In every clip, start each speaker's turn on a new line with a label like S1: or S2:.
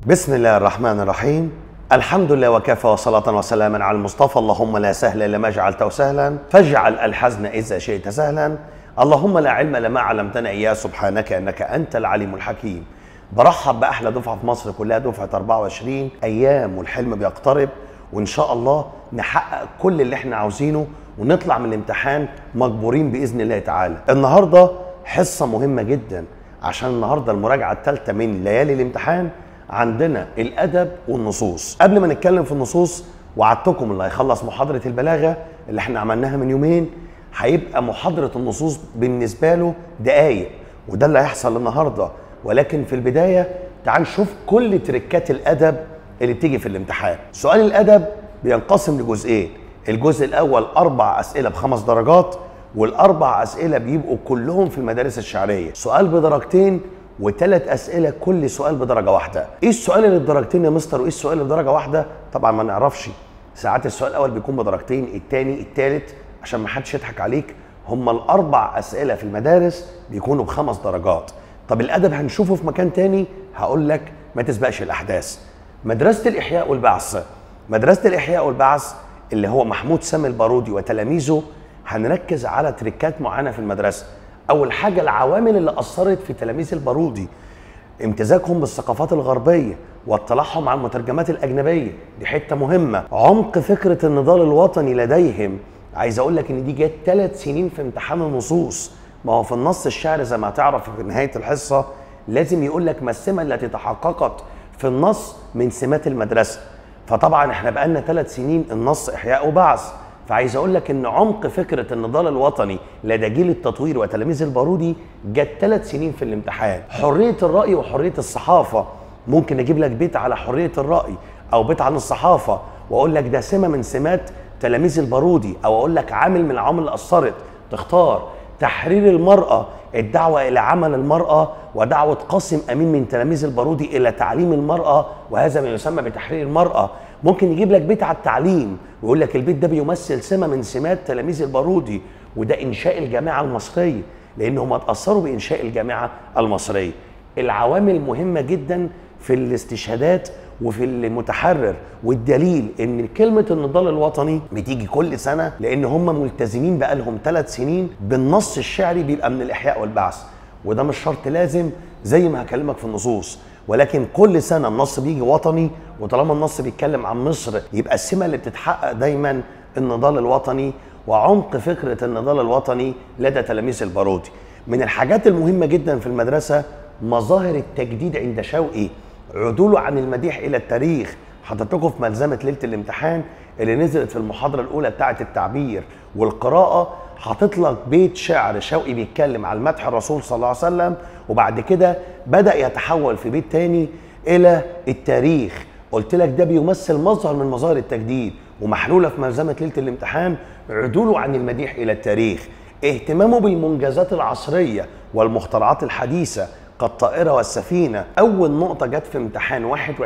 S1: بسم الله الرحمن الرحيم الحمد لله وكفى وصلاة وسلاما على المصطفى اللهم لا سهل إلا ما جعلته سهلا فاجعل الحزن إذا شئت سهلا اللهم لا علم لما علمتنا إياه سبحانك أنك أنت العليم الحكيم برحب بأحلى دفعة في مصر كلها دفعة 24 أيام والحلم بيقترب وإن شاء الله نحقق كل اللي احنا عاوزينه ونطلع من الامتحان مجبورين بإذن الله تعالى النهاردة حصة مهمة جدا عشان النهاردة المراجعة الثالثة من ليالي الامتحان عندنا الادب والنصوص قبل ما نتكلم في النصوص وعدتكم اللي هيخلص محاضره البلاغه اللي احنا عملناها من يومين هيبقى محاضره النصوص بالنسبه له دقايق وده اللي هيحصل النهارده ولكن في البدايه تعال نشوف كل تركات الادب اللي بتيجي في الامتحان سؤال الادب بينقسم لجزئين الجزء الاول اربع اسئله بخمس درجات والاربع اسئله بيبقوا كلهم في المدارس الشعريه سؤال بدرجتين وثلاث اسئله كل سؤال بدرجه واحده ايه السؤال اللي بدرجتين يا مستر وايه السؤال اللي بدرجه واحده طبعا ما نعرفش ساعات السؤال الاول بيكون بدرجتين الثاني الثالث عشان ما حدش يضحك عليك هم الاربع اسئله في المدارس بيكونوا بخمس درجات طب الادب هنشوفه في مكان تاني هقول لك ما تسبقش الاحداث مدرسه الاحياء والبعث مدرسه الاحياء والبعث اللي هو محمود سامي البارودي وتلاميذه هنركز على تريكات معينه في المدرسه اول حاجه العوامل اللي اثرت في تلاميذ البارودي امتزاجهم بالثقافات الغربيه واطلاعهم على المترجمات الاجنبيه دي حته مهمه عمق فكره النضال الوطني لديهم عايز اقول لك ان دي جت ثلاث سنين في امتحان النصوص ما هو في النص الشعري زي ما هتعرف في نهايه الحصه لازم يقول لك ما السمه التي تحققت في النص من سمات المدرسه فطبعا احنا بقالنا ثلاث سنين النص احياء وبعث فعايز اقول لك ان عمق فكره النضال الوطني لدى جيل التطوير وتلاميذ البارودي جت ثلاث سنين في الامتحان حريه الراي وحريه الصحافه ممكن اجيب لك بيت على حريه الراي او بيت عن الصحافه واقول لك ده سمه من سمات تلاميذ البارودي او اقول لك عامل من العوامل اللي اثرت تختار تحرير المراه الدعوه الى عمل المراه ودعوه قاسم امين من تلاميذ البارودي الى تعليم المراه وهذا ما يسمى بتحرير المراه ممكن يجيب لك بيت على التعليم ويقول لك البيت ده بيمثل سمه من سمات تلاميذ البارودي وده انشاء الجامعه المصريه لانهم اتاثروا بانشاء الجامعه المصريه العوامل مهمه جدا في الاستشهادات وفي المتحرر والدليل ان كلمه النضال الوطني بتيجي كل سنه لان هم ملتزمين بقالهم ثلاث سنين بالنص الشعري بيبقى من الاحياء والبعث وده مش شرط لازم زي ما هكلمك في النصوص ولكن كل سنه النص بيجي وطني وطالما النص بيتكلم عن مصر يبقى السمه اللي بتتحقق دايما النضال الوطني وعمق فكره النضال الوطني لدى تلاميذ البارودي من الحاجات المهمه جدا في المدرسه مظاهر التجديد عند شوقي عدوله عن المديح الى التاريخ حطيتكم في ملزمه ليله الامتحان اللي نزلت في المحاضره الاولى بتاعه التعبير والقراءه حاطط لك بيت شعر شوقي بيتكلم على مدح الرسول صلى الله عليه وسلم وبعد كده بدا يتحول في بيت تاني الى التاريخ قلت لك ده بيمثل مظهر من مظاهر التجديد ومحلوله في ملزمه ليله الامتحان عدوله عن المديح الى التاريخ اهتمامه بالمنجزات العصريه والمخترعات الحديثه كالطائره والسفينه اول نقطه جت في امتحان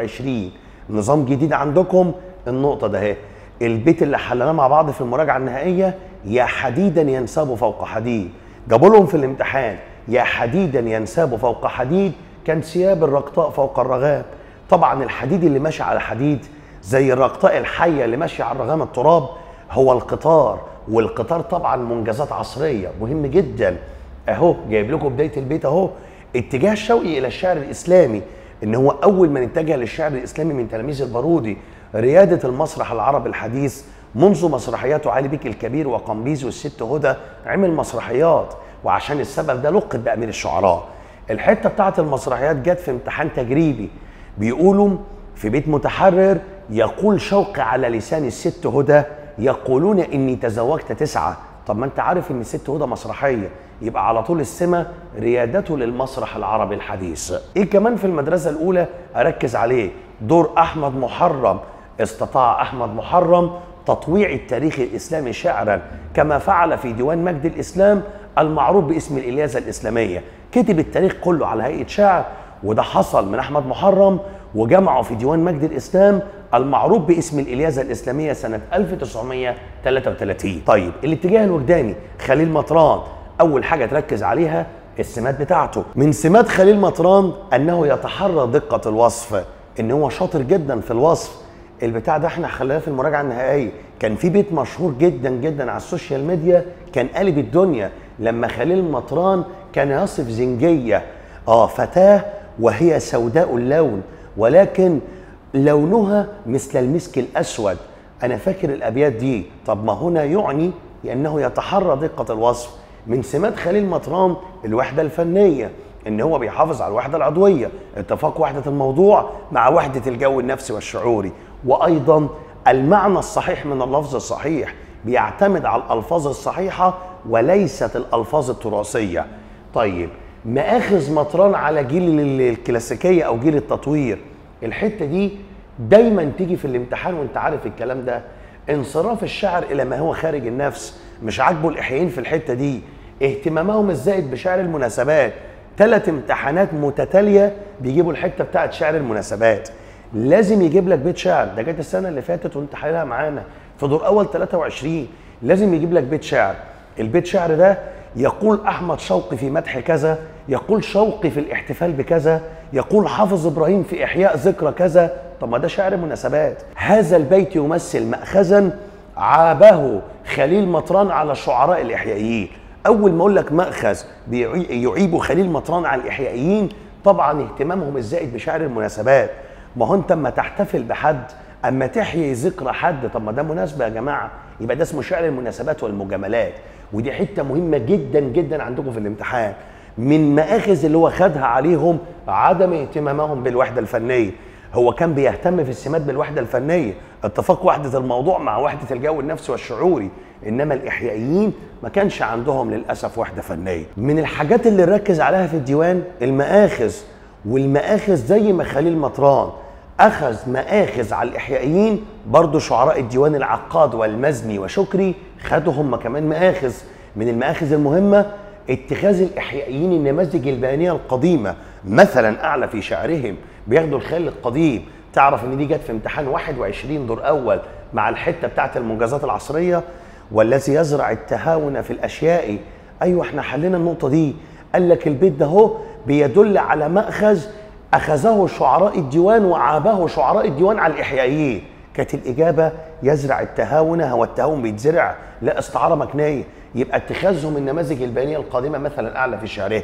S1: 21 نظام جديد عندكم النقطه ده اهي البيت اللي حلناه مع بعض في المراجعه النهائيه يا حديدا ينساب فوق حديد جابوا لهم في الامتحان يا حديدا ينساب فوق حديد كان ثياب الرقطاء فوق الرغام طبعا الحديد اللي ماشي على حديد زي الرقطاء الحيه اللي ماشيه على الرغام التراب هو القطار والقطار طبعا منجزات عصريه مهم جدا اهو جايب لكم بدايه البيت اهو اتجاه شوقي الى الشعر الاسلامي ان هو اول من اتجه للشعر الاسلامي من تلاميذ البارودي رياده المسرح العربي الحديث منذ مسرحياته علي بيك الكبير وقمبيز والست هدى عمل مسرحيات وعشان السبب ده لقب بامير الشعراء الحته بتاعت المسرحيات جت في امتحان تجريبي بيقولوا في بيت متحرر يقول شوقي على لسان الست هدى يقولون اني تزوجت تسعه طب ما انت عارف ان الست هدى مسرحيه يبقى على طول السمه ريادته للمسرح العربي الحديث ايه كمان في المدرسه الاولى اركز عليه دور احمد محرم استطاع احمد محرم تطويع التاريخ الاسلامي شعرا كما فعل في ديوان مجد الاسلام المعروف باسم الالياذه الاسلاميه كتب التاريخ كله على هيئه شعر وده حصل من احمد محرم وجمعه في ديوان مجد الاسلام المعروف باسم الالياذه الاسلاميه سنه 1933 طيب الاتجاه الوجداني خليل مطران اول حاجه تركز عليها السمات بتاعته من سمات خليل مطران انه يتحرى دقه الوصف ان هو شاطر جدا في الوصف البتاع ده احنا خليناه في المراجعه النهائيه كان في بيت مشهور جدا جدا على السوشيال ميديا كان قالب الدنيا لما خليل مطران كان يصف زنجيه اه فتاه وهي سوداء اللون ولكن لونها مثل المسك الاسود انا فاكر الابيات دي طب ما هنا يعني انه يتحرى دقه الوصف من سمات خليل مطران الوحده الفنيه ان هو بيحافظ على الوحده العضويه اتفاق وحده الموضوع مع وحده الجو النفسي والشعوري وايضا المعنى الصحيح من اللفظ الصحيح بيعتمد على الالفاظ الصحيحه وليست الالفاظ التراثيه طيب مآخذ مطران على جيل الكلاسيكيه او جيل التطوير الحته دي دايما تيجي في الامتحان وانت عارف الكلام ده انصراف الشعر الى ما هو خارج النفس مش عاجبه الاحيائيين في الحته دي اهتمامهم الزائد بشعر المناسبات ثلاث امتحانات متتاليه بيجيبوا الحته بتاعت شعر المناسبات لازم يجيب لك بيت شعر ده جت السنه اللي فاتت وانت حللها معانا في دور اول 23 لازم يجيب لك بيت شعر البيت شعر ده يقول احمد شوقي في مدح كذا يقول شوقي في الاحتفال بكذا يقول حافظ ابراهيم في احياء ذكرى كذا طب ما ده شعر مناسبات هذا البيت يمثل ماخذا عابه خليل مطران على الشعراء الاحيائيين اول ما اقول لك ماخذ يعيب خليل مطران على الاحيائيين طبعا اهتمامهم الزائد بشعر المناسبات ما هو انت اما تحتفل بحد اما تحيي ذكرى حد طب ما ده مناسبه يا جماعه يبقى ده اسمه شعر المناسبات والمجاملات ودي حته مهمه جدا جدا عندكم في الامتحان من مآخذ اللي هو خدها عليهم عدم اهتمامهم بالوحده الفنيه هو كان بيهتم في السمات بالوحده الفنيه اتفاق وحده الموضوع مع وحده الجو النفسي والشعوري انما الاحيائيين ما كانش عندهم للاسف وحده فنيه من الحاجات اللي ركز عليها في الديوان المآخذ والمآخذ زي ما خليل مطران اخذ مآخذ على الاحيائيين برضو شعراء الديوان العقاد والمزني وشكري خدوا هم كمان مآخذ من المآخذ المهمه اتخاذ الاحيائيين النماذج البيانيه القديمه مثلا اعلى في شعرهم بياخدوا الخيال القديم تعرف ان دي جت في امتحان 21 دور اول مع الحته بتاعت المنجزات العصريه والذي يزرع التهاون في الاشياء ايوه احنا حلينا النقطه دي قال لك البيت ده هو بيدل على ماخذ اخذه شعراء الديوان وعابه شعراء الديوان على الاحيائيين كانت الاجابه يزرع التهاون هو التهاون بيتزرع لا استعاره مكنيه يبقى اتخاذهم النماذج البيانيه القادمه مثلا اعلى في شعرهم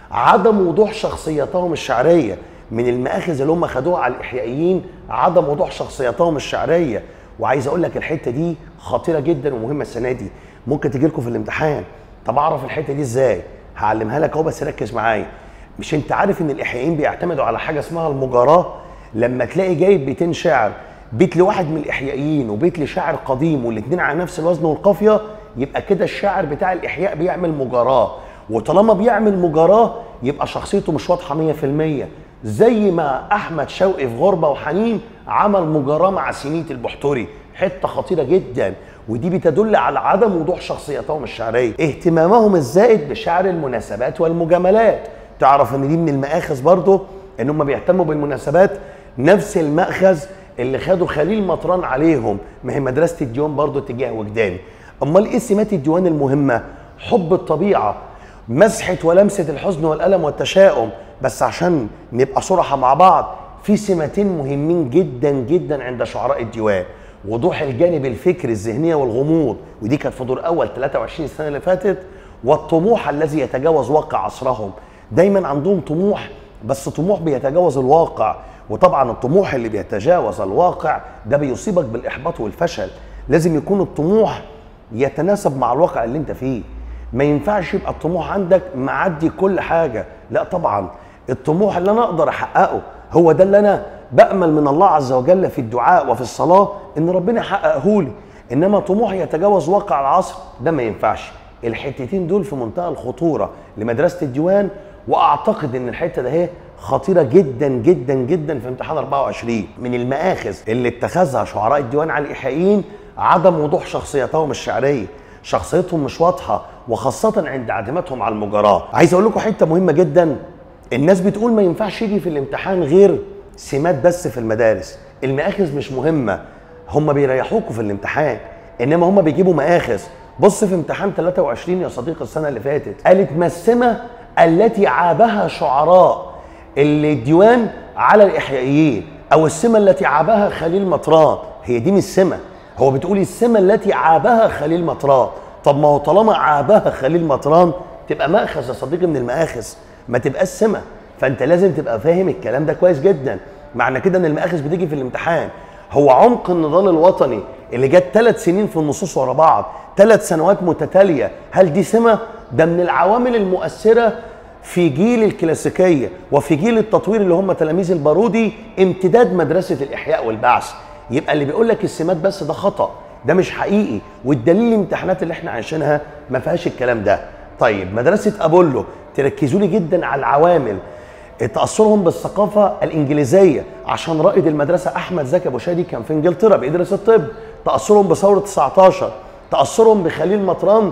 S1: عدم وضوح شخصيتهم الشعريه من المآخذ اللي هم خدوها على الاحيائيين عدم وضوح شخصيتهم الشعريه وعايز اقول لك الحته دي خطيره جدا ومهمه السنه دي ممكن تجي لكم في الامتحان طب اعرف الحته دي ازاي هعلمها لك اهو بس ركز معايا مش انت عارف ان الاحيائيين بيعتمدوا على حاجه اسمها المجاراه لما تلاقي جايب بيتين شعر بيت لواحد من الاحيائيين وبيت لشاعر قديم والاثنين على نفس الوزن والقافيه يبقى كده الشاعر بتاع الاحياء بيعمل مجاراه وطالما بيعمل مجاراه يبقى شخصيته مش واضحه 100% زي ما احمد شوقي في غربه وحنين عمل مجاراه مع سنيه البحتري حته خطيره جدا ودي بتدل على عدم وضوح شخصيتهم الشعريه اهتمامهم الزائد بشعر المناسبات والمجاملات تعرف ان دي من المآخذ برضه ان هم بيهتموا بالمناسبات نفس المأخذ اللي خدوا خليل مطران عليهم ما هي مدرسه الديوان برضه اتجاه وجداني امال ايه سمات الديوان المهمه حب الطبيعه مسحه ولمسه الحزن والالم والتشاؤم بس عشان نبقى صراحه مع بعض في سمتين مهمين جدا جدا عند شعراء الديوان وضوح الجانب الفكري الذهنيه والغموض ودي كانت في دور اول 23 سنه اللي فاتت والطموح الذي يتجاوز واقع عصرهم دايما عندهم طموح بس طموح بيتجاوز الواقع وطبعا الطموح اللي بيتجاوز الواقع ده بيصيبك بالاحباط والفشل لازم يكون الطموح يتناسب مع الواقع اللي انت فيه ما ينفعش يبقى الطموح عندك معدي كل حاجه لا طبعا الطموح اللي انا اقدر احققه هو ده اللي انا بامل من الله عز وجل في الدعاء وفي الصلاه ان ربنا يحققه لي انما طموح يتجاوز واقع العصر ده ما ينفعش الحتتين دول في منتهى الخطوره لمدرسه الديوان واعتقد ان الحته ده هي خطيره جدا جدا جدا في امتحان 24 من المآخذ اللي اتخذها شعراء الديوان على الايحائيين عدم وضوح شخصيتهم الشعريه شخصيتهم مش واضحه وخاصه عند عزيمتهم على المجاراه عايز اقول لكم حته مهمه جدا الناس بتقول ما ينفعش يجي في الامتحان غير سمات بس في المدارس المآخذ مش مهمه هم بيريحوكوا في الامتحان انما هم بيجيبوا مآخذ بص في امتحان 23 يا صديقي السنه اللي فاتت قالت ما السمه التي عابها شعراء الديوان على الاحيائيين او السمه التي عابها خليل مطران هي دي مش سمه هو بتقول السمه التي عابها خليل مطران طب ما هو طالما عابها خليل مطران تبقى ماخذ يا صديقي من المآخذ ما تبقاش سمه فانت لازم تبقى فاهم الكلام ده كويس جدا معنى كده ان المآخذ بتيجي في الامتحان هو عمق النضال الوطني اللي جت ثلاث سنين في النصوص ورا بعض ثلاث سنوات متتاليه هل دي سمه ده من العوامل المؤثره في جيل الكلاسيكيه وفي جيل التطوير اللي هم تلاميذ البارودي امتداد مدرسه الاحياء والبعث يبقى اللي بيقول لك السمات بس ده خطا ده مش حقيقي والدليل الامتحانات اللي احنا عايشينها ما فيهاش الكلام ده طيب مدرسه ابولو تركزوا لي جدا على العوامل تاثرهم بالثقافه الانجليزيه عشان رائد المدرسه احمد زكي ابو شادي كان في انجلترا بيدرس الطب تاثرهم بثوره 19 تاثرهم بخليل مطران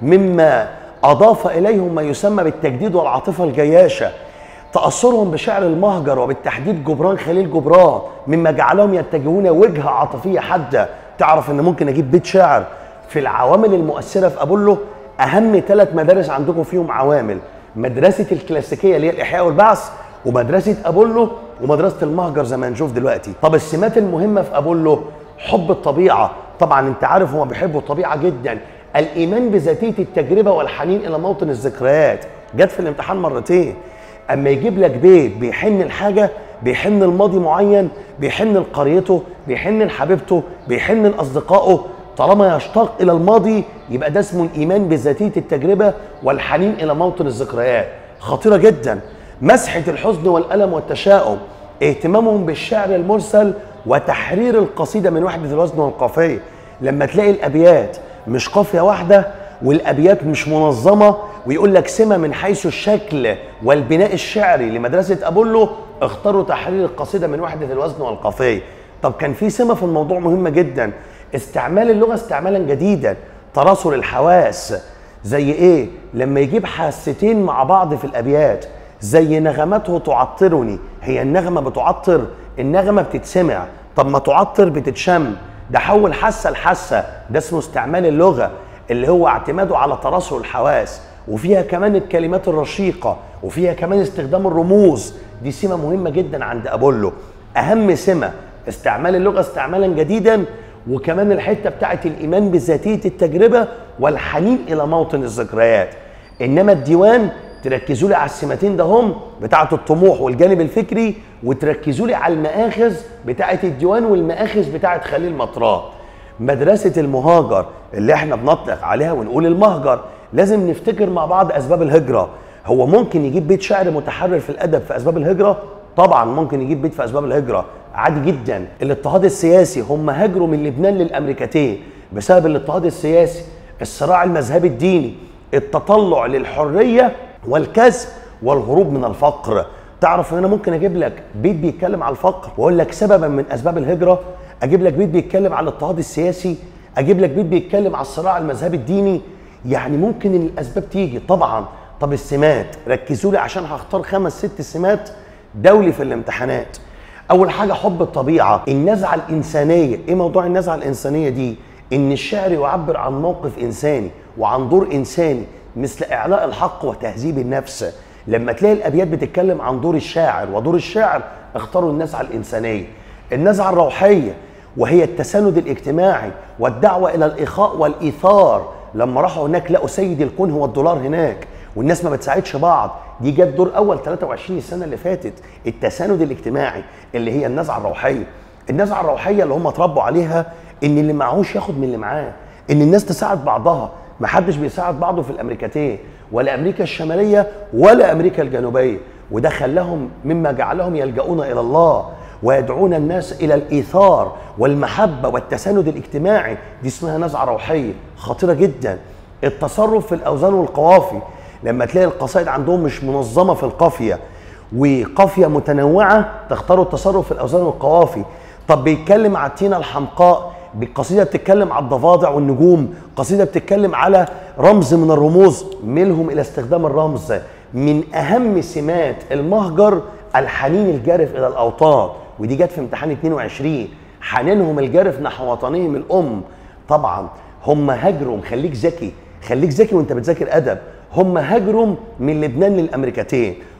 S1: مما اضاف اليهم ما يسمى بالتجديد والعاطفه الجياشه تاثرهم بشعر المهجر وبالتحديد جبران خليل جبران مما جعلهم يتجهون وجهه عاطفيه حاده تعرف ان ممكن اجيب بيت شعر في العوامل المؤثره في ابولو اهم ثلاث مدارس عندكم فيهم عوامل مدرسه الكلاسيكيه اللي هي الاحياء والبعث ومدرسه ابولو ومدرسه المهجر زي ما هنشوف دلوقتي طب السمات المهمه في ابولو حب الطبيعه طبعا انت عارف هما بيحبوا الطبيعه جدا الايمان بذاتيه التجربه والحنين الى موطن الذكريات جت في الامتحان مرتين اما يجيب لك بيت بيحن لحاجه بيحن لماضي معين بيحن لقريته بيحن لحبيبته بيحن لاصدقائه طالما يشتاق الى الماضي يبقى ده اسمه الايمان بذاتيه التجربه والحنين الى موطن الذكريات خطيره جدا مسحه الحزن والالم والتشاؤم اهتمامهم بالشعر المرسل وتحرير القصيده من وحده الوزن والقافيه لما تلاقي الابيات مش قافيه واحده والابيات مش منظمه ويقول لك سمه من حيث الشكل والبناء الشعري لمدرسه ابولو اختاروا تحرير القصيده من وحده الوزن والقافيه طب كان في سمه في الموضوع مهمه جدا استعمال اللغه استعمالا جديدا تراسل الحواس زي ايه لما يجيب حاستين مع بعض في الابيات زي نغمته تعطرني هي النغمه بتعطر النغمه بتتسمع طب ما تعطر بتتشم ده حول حاسه لحاسه ده اسمه استعمال اللغه اللي هو اعتماده على تراسل الحواس وفيها كمان الكلمات الرشيقه وفيها كمان استخدام الرموز دي سمه مهمه جدا عند ابولو اهم سمه استعمال اللغه استعمالا جديدا وكمان الحته بتاعت الايمان بذاتيه التجربه والحنين الى موطن الذكريات انما الديوان تركزوا لي على السمتين ده هم بتاعه الطموح والجانب الفكري وتركزوا لي على المآخذ بتاعه الديوان والمآخذ بتاعه خليل مطران مدرسه المهاجر اللي احنا بنطلق عليها ونقول المهجر لازم نفتكر مع بعض اسباب الهجره هو ممكن يجيب بيت شعر متحرر في الادب في اسباب الهجره طبعا ممكن يجيب بيت في اسباب الهجره عادي جدا الاضطهاد السياسي هم هاجروا من لبنان للامريكتين بسبب الاضطهاد السياسي الصراع المذهبي الديني التطلع للحريه والكسب والهروب من الفقر تعرف ان انا ممكن اجيب لك بيت بيتكلم على الفقر واقول لك سببا من اسباب الهجره اجيب لك بيت بيتكلم على الاضطهاد السياسي اجيب لك بيت بيتكلم على الصراع المذهبي الديني يعني ممكن ان الاسباب تيجي طبعا طب السمات ركزوا لي عشان هختار خمس ست سمات دولي في الامتحانات اول حاجه حب الطبيعه النزعه الانسانيه ايه موضوع النزعه الانسانيه دي ان الشعر يعبر عن موقف انساني وعن دور انساني مثل اعلاء الحق وتهذيب النفس لما تلاقي الابيات بتتكلم عن دور الشاعر ودور الشعر اختاروا النزعه الانسانيه النزعه الروحيه وهي التساند الاجتماعي والدعوه الى الاخاء والايثار لما راحوا هناك لقوا سيد الكون هو الدولار هناك والناس ما بتساعدش بعض دي جت دور اول 23 سنه اللي فاتت التساند الاجتماعي اللي هي النزعه الروحيه النزعه الروحيه اللي هم اتربوا عليها ان اللي معهوش ياخد من اللي معاه ان الناس تساعد بعضها ما حدش بيساعد بعضه في الامريكتين ولا امريكا الشماليه ولا امريكا الجنوبيه وده خلاهم مما جعلهم يلجؤون الى الله ويدعون الناس الى الايثار والمحبه والتساند الاجتماعي دي اسمها نزعه روحيه خطيره جدا التصرف في الاوزان والقوافي لما تلاقي القصائد عندهم مش منظمه في القافيه وقافيه متنوعه تختاروا التصرف في الاوزان والقوافي طب بيتكلم على التينه الحمقاء بقصيده بتتكلم على الضفادع والنجوم قصيده بتتكلم على رمز من الرموز ميلهم الى استخدام الرمز من اهم سمات المهجر الحنين الجارف الى الاوطان ودي جت في امتحان 22 حنينهم الجارف نحو وطنهم الام طبعا هم هاجروا خليك ذكي خليك ذكي وانت بتذاكر ادب هم هاجروا من لبنان للامريكتين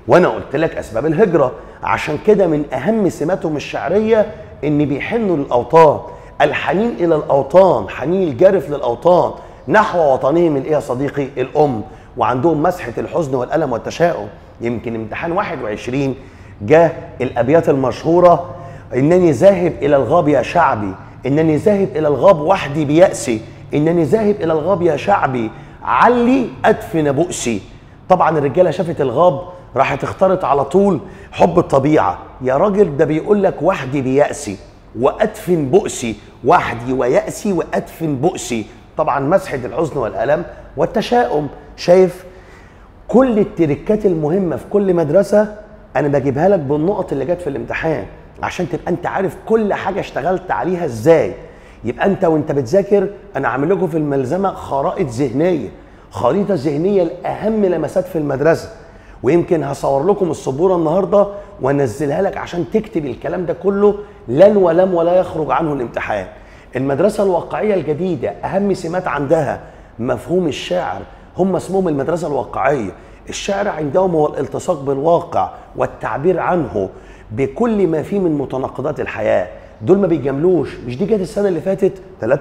S1: وانا قلت لك اسباب الهجره عشان كده من اهم سماتهم الشعريه ان بيحنوا للاوطان الحنين الى الاوطان حنين الجارف للاوطان نحو وطنهم الايه يا صديقي الام وعندهم مسحه الحزن والالم والتشاؤم يمكن امتحان 21 جاء الابيات المشهوره انني ذاهب الى الغاب يا شعبي انني ذاهب الى الغاب وحدي بياسي انني ذاهب الى الغاب يا شعبي علي ادفن بؤسي طبعا الرجاله شافت الغاب راحت اختارت على طول حب الطبيعه يا راجل ده بيقول لك وحدي بياسي وادفن بؤسي وحدي وياسي وادفن بؤسي طبعا مسحه الحزن والالم والتشاؤم شايف كل التركات المهمه في كل مدرسه انا بجيبها لك بالنقط اللي جت في الامتحان عشان تبقى انت عارف كل حاجه اشتغلت عليها ازاي يبقى انت وانت بتذاكر انا عامل لكم في الملزمه خرائط ذهنيه خريطه ذهنيه لاهم لمسات في المدرسه ويمكن هصور لكم السبوره النهارده وانزلها لك عشان تكتب الكلام ده كله لن ولم ولا يخرج عنه الامتحان المدرسه الواقعيه الجديده اهم سمات عندها مفهوم الشعر هم اسمهم المدرسه الواقعيه الشعر عندهم هو الالتصاق بالواقع والتعبير عنه بكل ما فيه من متناقضات الحياه دول ما بيجاملوش مش دي جت السنه اللي فاتت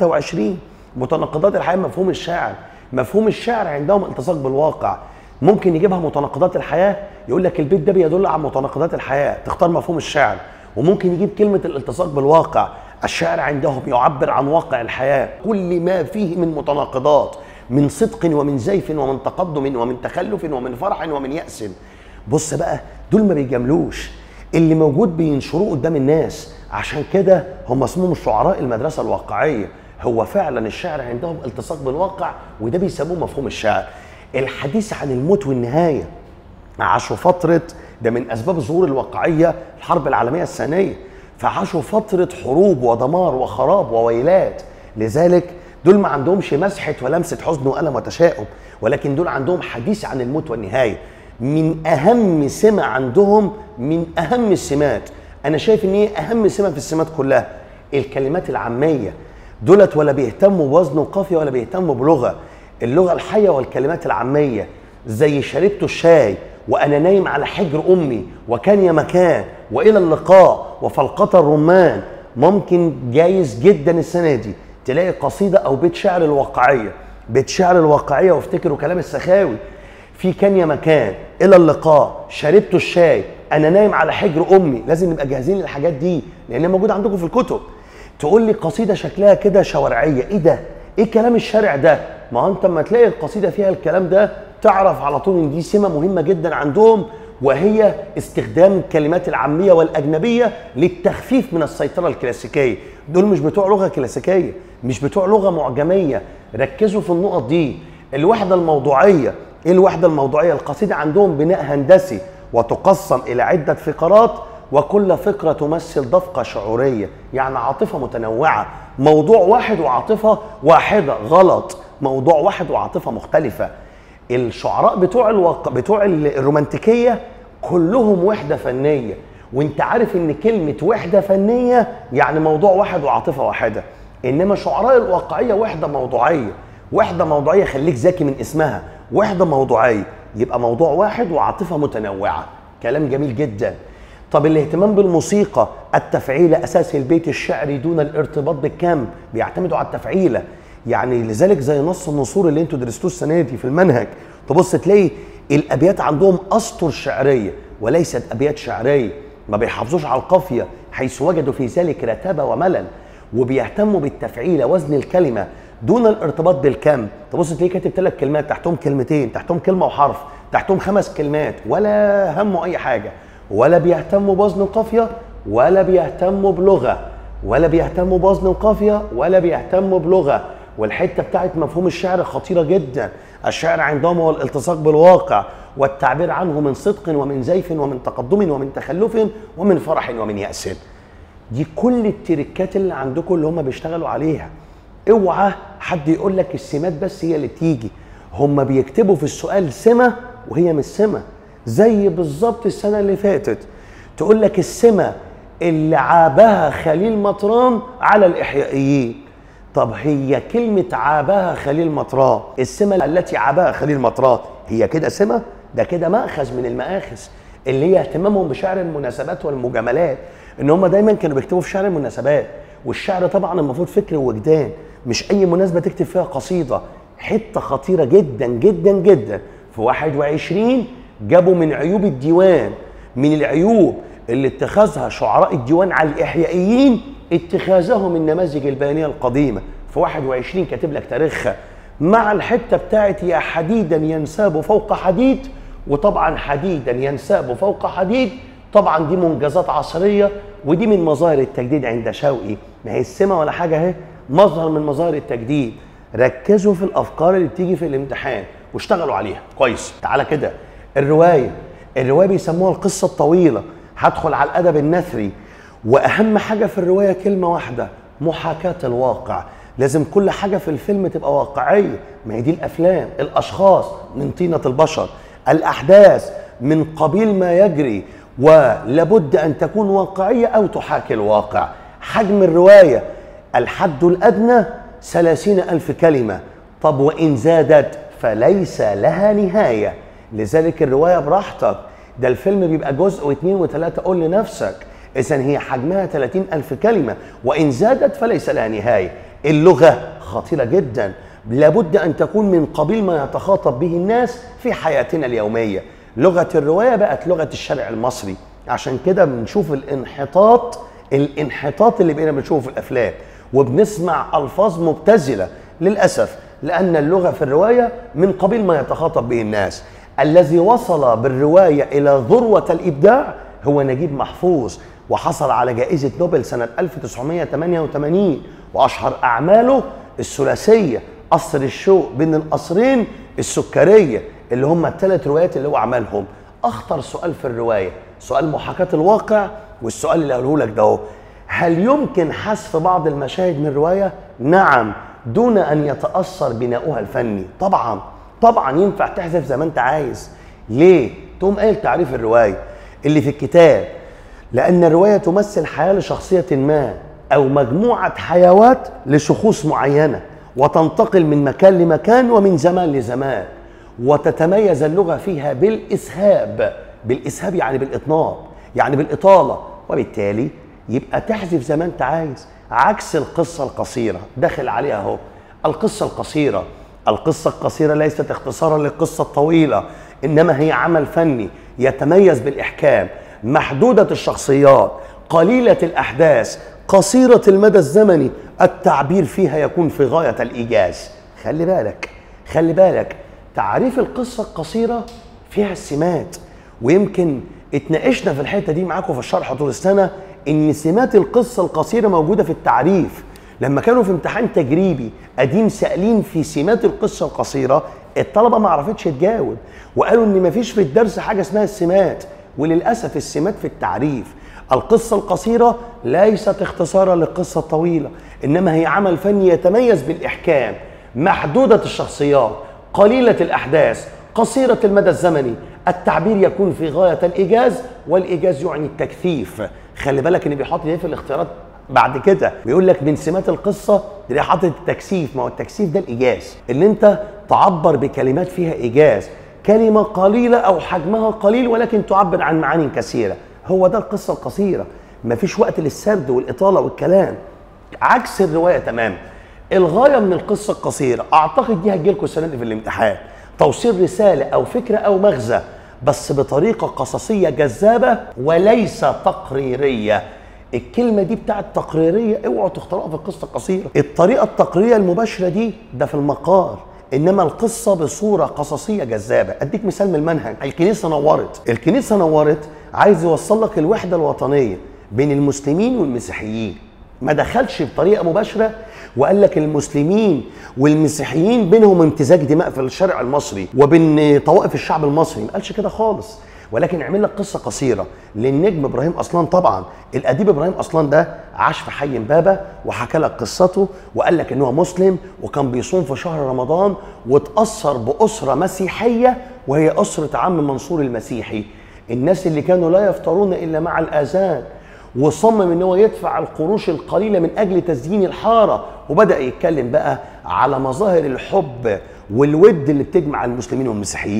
S1: 23 متناقضات الحياه مفهوم الشعر مفهوم الشعر عندهم التصاق بالواقع ممكن يجيبها متناقضات الحياه يقول لك البيت ده بيدل على متناقضات الحياه تختار مفهوم الشعر وممكن يجيب كلمه الالتصاق بالواقع الشعر عندهم يعبر عن واقع الحياه كل ما فيه من متناقضات من صدق ومن زيف ومن تقدم ومن تخلف ومن فرح ومن يأس بص بقى دول ما بيجاملوش اللي موجود بينشروه قدام الناس عشان كده هم اسمهم شعراء المدرسة الواقعية هو فعلا الشعر عندهم التصاق بالواقع وده بيسموه مفهوم الشعر الحديث عن الموت والنهاية عاشوا فترة ده من أسباب ظهور الواقعية الحرب العالمية الثانية فعاشوا فترة حروب ودمار وخراب وويلات لذلك دول ما عندهمش مسحة ولمسة حزن وألم وتشاؤم ولكن دول عندهم حديث عن الموت والنهاية من أهم سمة عندهم من أهم السمات أنا شايف إن هي أهم سمة في السمات كلها الكلمات العامية دولت ولا بيهتموا بوزن وقافية ولا بيهتموا بلغة اللغة الحية والكلمات العامية زي شربت الشاي وأنا نايم على حجر أمي وكان يا مكان وإلى اللقاء وفلقة الرمان ممكن جايز جدا السنة دي تلاقي قصيدة أو بيت شعر الواقعية بيت شعر الواقعية وافتكروا كلام السخاوي في كان يا مكان إلى اللقاء شربت الشاي أنا نايم على حجر أمي لازم نبقى جاهزين للحاجات دي لأنها موجودة عندكم في الكتب تقول لي قصيدة شكلها كده شوارعية إيه ده؟ إيه كلام الشارع ده؟ ما هو أنت لما تلاقي القصيدة فيها الكلام ده تعرف على طول إن دي سمة مهمة جدا عندهم وهي استخدام الكلمات العاميه والاجنبيه للتخفيف من السيطره الكلاسيكيه دول مش بتوع لغه كلاسيكيه مش بتوع لغه معجميه ركزوا في النقط دي الوحده الموضوعيه ايه الوحده الموضوعيه القصيده عندهم بناء هندسي وتقسم الى عده فقرات وكل فقره تمثل دفقه شعوريه يعني عاطفه متنوعه موضوع واحد وعاطفه واحده غلط موضوع واحد وعاطفه مختلفه الشعراء بتوع الوق... بتوع الرومانتيكيه كلهم وحده فنيه وانت عارف ان كلمه وحده فنيه يعني موضوع واحد وعاطفه واحده انما شعراء الواقعيه وحده موضوعيه وحده موضوعيه خليك ذكي من اسمها وحده موضوعيه يبقى موضوع واحد وعاطفه متنوعه كلام جميل جدا طب الاهتمام بالموسيقى التفعيلة أساس البيت الشعري دون الارتباط بالكم بيعتمدوا على التفعيلة يعني لذلك زي نص النصور اللي انتوا درستوه السنه دي في المنهج تبص تلاقي الابيات عندهم اسطر شعريه وليست ابيات شعريه ما بيحافظوش على القافيه حيث وجدوا في ذلك رتابه وملل وبيهتموا بالتفعيله وزن الكلمه دون الارتباط بالكم تبص تلاقيه كاتب ثلاث كلمات تحتهم كلمتين تحتهم كلمه وحرف تحتهم خمس كلمات ولا همه اي حاجه ولا بيهتموا بوزن القافيه ولا بيهتموا بلغه ولا بيهتموا بوزن القافيه ولا بيهتموا بلغه والحته بتاعت مفهوم الشعر خطيره جدا الشعر عندهم هو الالتصاق بالواقع والتعبير عنه من صدق ومن زيف ومن تقدم ومن تخلف ومن فرح ومن يأس دي كل التركات اللي عندكم اللي هم بيشتغلوا عليها اوعى حد يقول لك السمات بس هي اللي تيجي هم بيكتبوا في السؤال سمة وهي مش سمة زي بالظبط السنة اللي فاتت تقول لك السمة اللي عابها خليل مطران على الإحيائيين طب هي كلمة عابها خليل مطران السمة التي عابها خليل مطران هي كده سمة ده كده مأخذ من المآخذ اللي هي اهتمامهم بشعر المناسبات والمجاملات ان هم دايما كانوا بيكتبوا في شعر المناسبات والشعر طبعا المفروض فكر ووجدان مش اي مناسبه تكتب فيها قصيده حته خطيره جدا جدا جدا في 21 جابوا من عيوب الديوان من العيوب اللي اتخذها شعراء الديوان على الاحيائيين اتخاذهم النماذج البيانيه القديمه في 21 كاتب لك تاريخها مع الحته بتاعت يا حديدا ينساب فوق حديد وطبعا حديدا ينساب فوق حديد طبعا دي منجزات عصريه ودي من مظاهر التجديد عند شوقي ما هي السمه ولا حاجه اهي مظهر من مظاهر التجديد ركزوا في الافكار اللي بتيجي في الامتحان واشتغلوا عليها كويس تعالى كده الروايه الروايه بيسموها القصه الطويله هدخل على الادب النثري واهم حاجه في الروايه كلمه واحده محاكاه الواقع لازم كل حاجه في الفيلم تبقى واقعيه ما هي دي الافلام الاشخاص من طينه البشر الاحداث من قبيل ما يجري ولابد ان تكون واقعيه او تحاكي الواقع حجم الروايه الحد الادنى ثلاثين الف كلمه طب وان زادت فليس لها نهايه لذلك الروايه براحتك ده الفيلم بيبقى جزء واثنين وثلاثه قول لنفسك اذا هي حجمها 30 الف كلمه وان زادت فليس لها نهايه اللغه خطيره جدا لابد ان تكون من قبيل ما يتخاطب به الناس في حياتنا اليوميه لغه الروايه بقت لغه الشارع المصري عشان كده بنشوف الانحطاط الانحطاط اللي بقينا بنشوفه في الافلام وبنسمع الفاظ مبتذله للاسف لان اللغه في الروايه من قبيل ما يتخاطب به الناس الذي وصل بالروايه الى ذروه الابداع هو نجيب محفوظ وحصل على جائزه نوبل سنه 1988 واشهر اعماله الثلاثيه قصر الشوق بين القصرين السكريه اللي هم الثلاث روايات اللي هو عملهم اخطر سؤال في الروايه سؤال محاكاه الواقع والسؤال اللي قاله لك ده هو هل يمكن حذف بعض المشاهد من الروايه نعم دون ان يتاثر بناؤها الفني طبعا طبعا ينفع تحذف زي ما انت عايز ليه تقوم قايل تعريف الروايه اللي في الكتاب لان الروايه تمثل حياه لشخصيه ما او مجموعه حيوات لشخوص معينه وتنتقل من مكان لمكان ومن زمان لزمان وتتميز اللغه فيها بالاسهاب بالاسهاب يعني بالاطناب يعني بالاطاله وبالتالي يبقى تحذف زي ما انت عايز عكس القصه القصيره داخل عليها اهو القصه القصيره القصه القصيره ليست اختصارا للقصه الطويله انما هي عمل فني يتميز بالاحكام محدوده الشخصيات قليله الاحداث قصيره المدى الزمني التعبير فيها يكون في غايه الايجاز خلي بالك خلي بالك تعريف القصه القصيره فيها السمات ويمكن اتناقشنا في الحته دي معاكم في الشرح طول السنه ان سمات القصه القصيره موجوده في التعريف لما كانوا في امتحان تجريبي قديم سائلين في سمات القصه القصيره الطلبه ما عرفتش تجاوب وقالوا ان ما فيش في الدرس حاجه اسمها السمات وللاسف السمات في التعريف القصه القصيره ليست اختصارا للقصه الطويله انما هي عمل فني يتميز بالاحكام محدوده الشخصيات قليله الاحداث قصيره المدى الزمني التعبير يكون في غايه الايجاز والايجاز يعني التكثيف خلي بالك ان بيحط ايه في الاختيارات بعد كده بيقول لك من سمات القصه تلاقي حاطط التكثيف ما هو التكثيف ده الايجاز ان انت تعبر بكلمات فيها ايجاز كلمه قليله او حجمها قليل ولكن تعبر عن معاني كثيره هو ده القصه القصيره مفيش وقت للسرد والاطاله والكلام عكس الروايه تماما الغايه من القصه القصيره اعتقد دي هتجيلكم السنه دي في الامتحان توصيل رساله او فكره او مغزى بس بطريقه قصصيه جذابه وليس تقريريه الكلمه دي بتاعت تقريريه اوعوا تختارها في القصه القصيره الطريقه التقريريه المباشره دي ده في المقال انما القصه بصوره قصصيه جذابه اديك مثال من المنهج الكنيسه نورت الكنيسه نورت عايز يوصل لك الوحده الوطنيه بين المسلمين والمسيحيين ما دخلش بطريقه مباشره وقال لك المسلمين والمسيحيين بينهم امتزاج دماء في الشارع المصري وبين طوائف الشعب المصري ما قالش كده خالص ولكن عمل لك قصه قصيره للنجم ابراهيم اصلان طبعا الاديب ابراهيم اصلان ده عاش في حي امبابه وحكى لك قصته وقال لك ان هو مسلم وكان بيصوم في شهر رمضان واتاثر باسره مسيحيه وهي اسره عم منصور المسيحي الناس اللي كانوا لا يفطرون الا مع الاذان وصمم ان هو يدفع القروش القليله من اجل تزيين الحاره وبدا يتكلم بقى على مظاهر الحب والود اللي بتجمع المسلمين والمسيحيين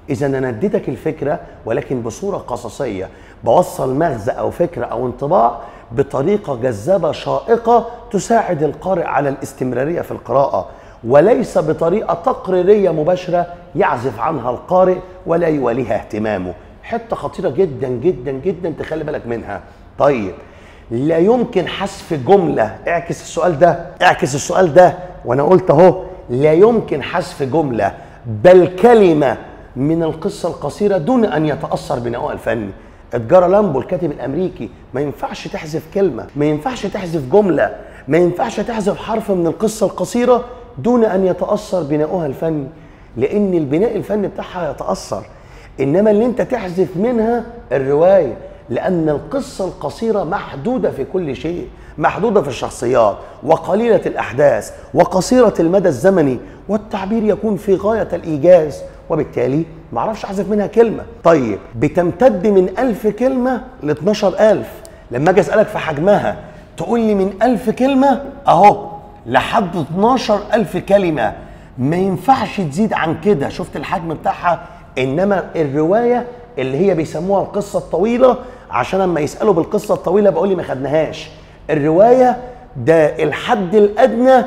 S1: اذا انا اديتك الفكره ولكن بصوره قصصيه بوصل مغزى او فكره او انطباع بطريقه جذابه شائقه تساعد القارئ على الاستمراريه في القراءه وليس بطريقه تقريريه مباشره يعزف عنها القارئ ولا يوليها اهتمامه حته خطيره جدا جدا جدا تخلي بالك منها طيب لا يمكن حذف جمله اعكس السؤال ده اعكس السؤال ده وانا قلت اهو لا يمكن حذف جمله بل كلمه من القصه القصيره دون ان يتاثر بنوع الفني ادجار لامبو الكاتب الامريكي ما ينفعش تحذف كلمه ما ينفعش تحذف جمله ما ينفعش تحذف حرف من القصه القصيره دون ان يتاثر بناؤها الفني لان البناء الفني بتاعها يتاثر انما اللي انت تحذف منها الروايه لان القصه القصيره محدوده في كل شيء محدوده في الشخصيات وقليله الاحداث وقصيره المدى الزمني والتعبير يكون في غايه الايجاز وبالتالي ما اعرفش احذف منها كلمه طيب بتمتد من ألف كلمه ل 12000 لما اجي اسالك في حجمها تقول لي من ألف كلمه اهو لحد 12000 كلمه ما ينفعش تزيد عن كده شفت الحجم بتاعها انما الروايه اللي هي بيسموها القصه الطويله عشان لما يسالوا بالقصه الطويله بقول لي ما خدناهاش الروايه ده الحد الادنى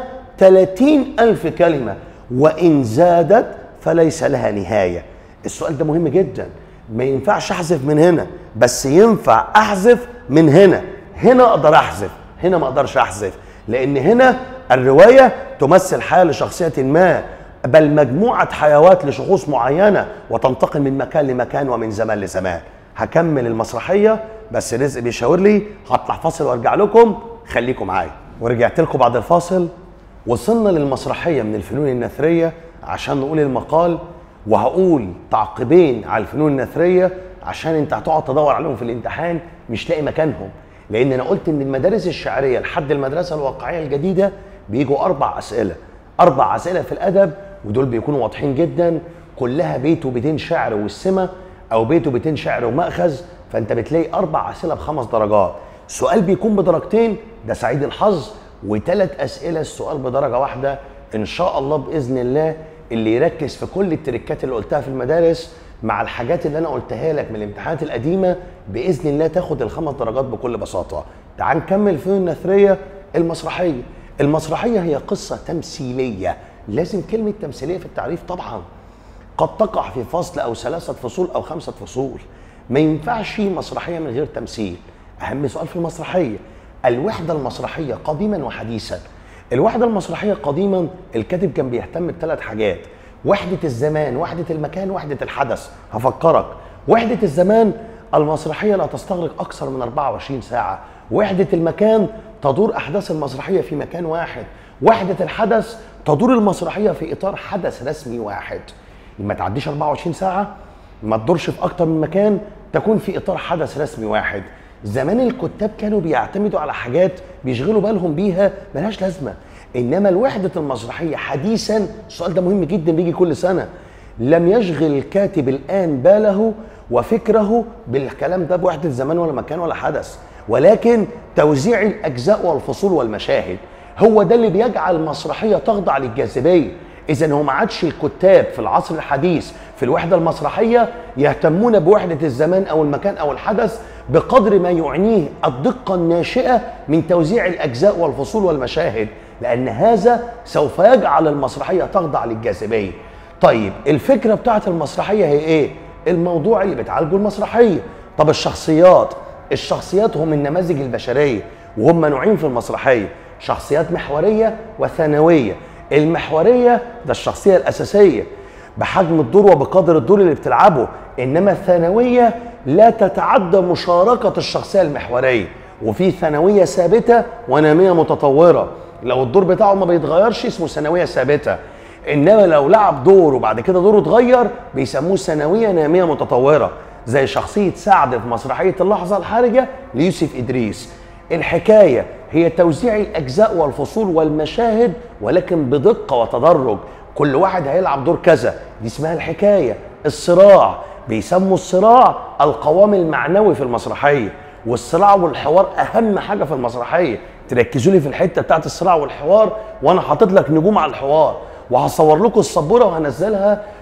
S1: 30 ألف كلمة وإن زادت فليس لها نهاية السؤال ده مهم جدا ما ينفعش أحذف من هنا بس ينفع أحذف من هنا هنا أقدر أحذف هنا ما أقدرش أحذف لأن هنا الرواية تمثل حياة لشخصية ما بل مجموعة حيوات لشخوص معينة وتنتقل من مكان لمكان ومن زمان لزمان هكمل المسرحية بس رزق بيشاور لي هطلع فاصل وارجع لكم خليكم معايا ورجعت لكم بعد الفاصل وصلنا للمسرحية من الفنون النثرية عشان نقول المقال وهقول تعقيبين على الفنون النثرية عشان انت هتقعد تدور عليهم في الامتحان مش لاقي مكانهم لان انا قلت ان المدارس الشعرية لحد المدرسة الواقعية الجديدة بيجوا اربع اسئلة اربع اسئلة في الادب ودول بيكونوا واضحين جدا كلها بيت وبيتين شعر والسمة او بيت وبيتين شعر ومأخذ فانت بتلاقي اربع اسئلة بخمس درجات سؤال بيكون بدرجتين ده سعيد الحظ وثلاث اسئله السؤال بدرجه واحده ان شاء الله باذن الله اللي يركز في كل التريكات اللي قلتها في المدارس مع الحاجات اللي انا قلتها لك من الامتحانات القديمه باذن الله تاخد الخمس درجات بكل بساطه تعال نكمل في النثريه المسرحيه المسرحيه هي قصه تمثيليه لازم كلمه تمثيليه في التعريف طبعا قد تقع في فصل او ثلاثه فصول او خمسه فصول ما ينفعش مسرحيه من غير تمثيل اهم سؤال في المسرحيه الوحده المسرحيه قديما وحديثا الوحده المسرحيه قديما الكاتب كان بيهتم بثلاث حاجات وحده الزمان وحده المكان وحده الحدث هفكرك وحده الزمان المسرحيه لا تستغرق اكثر من 24 ساعه وحده المكان تدور احداث المسرحيه في مكان واحد وحده الحدث تدور المسرحيه في اطار حدث رسمي واحد ما تعديش 24 ساعه ما تدورش في اكتر من مكان تكون في اطار حدث رسمي واحد زمان الكتاب كانوا بيعتمدوا على حاجات بيشغلوا بالهم بيها ملهاش لازمه انما الوحده المسرحيه حديثا السؤال ده مهم جدا بيجي كل سنه لم يشغل الكاتب الان باله وفكره بالكلام ده بوحده زمان ولا مكان ولا حدث ولكن توزيع الاجزاء والفصول والمشاهد هو ده اللي بيجعل المسرحيه تخضع للجاذبيه اذا هو ما عادش الكتاب في العصر الحديث في الوحده المسرحيه يهتمون بوحده الزمان او المكان او الحدث بقدر ما يعنيه الدقه الناشئه من توزيع الاجزاء والفصول والمشاهد لان هذا سوف يجعل المسرحيه تخضع للجاذبيه طيب الفكره بتاعت المسرحيه هي ايه الموضوع اللي بتعالجه المسرحيه طب الشخصيات الشخصيات هم النماذج البشريه وهم نوعين في المسرحيه شخصيات محوريه وثانويه المحوريه ده الشخصيه الاساسيه بحجم الدور وبقدر الدور اللي بتلعبه انما الثانويه لا تتعدى مشاركه الشخصيه المحوريه وفي ثانويه ثابته وناميه متطوره لو الدور بتاعه ما بيتغيرش اسمه ثانويه ثابته انما لو لعب دور وبعد كده دوره اتغير بيسموه ثانويه ناميه متطوره زي شخصيه سعد في مسرحيه اللحظه الحرجه ليوسف ادريس الحكايه هي توزيع الاجزاء والفصول والمشاهد ولكن بدقه وتدرج كل واحد هيلعب دور كذا دي اسمها الحكايه الصراع بيسموا الصراع القوام المعنوي في المسرحيه والصراع والحوار اهم حاجه في المسرحيه تركزوا لي في الحته بتاعت الصراع والحوار وانا حاطط لك نجوم على الحوار وهصور لكم السبوره وهنزلها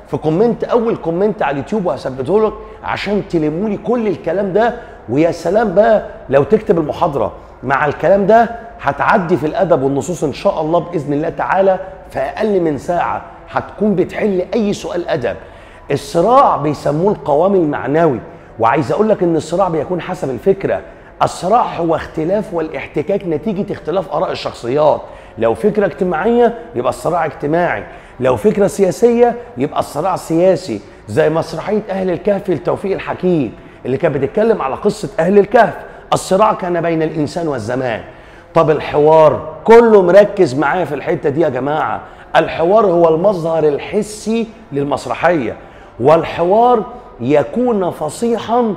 S1: في كومنت اول كومنت على اليوتيوب وهثبته لك عشان تلموا لي كل الكلام ده ويا سلام بقى لو تكتب المحاضره مع الكلام ده هتعدي في الادب والنصوص ان شاء الله باذن الله تعالى في اقل من ساعه هتكون بتحل اي سؤال ادب الصراع بيسموه القوام المعنوي وعايز اقول لك ان الصراع بيكون حسب الفكره الصراع هو اختلاف والاحتكاك نتيجه اختلاف اراء الشخصيات لو فكره اجتماعيه يبقى الصراع اجتماعي لو فكره سياسيه يبقى الصراع سياسي زي مسرحيه اهل الكهف لتوفيق الحكيم اللي كانت بتتكلم على قصه اهل الكهف الصراع كان بين الانسان والزمان طب الحوار كله مركز معايا في الحته دي يا جماعه الحوار هو المظهر الحسي للمسرحيه والحوار يكون فصيحا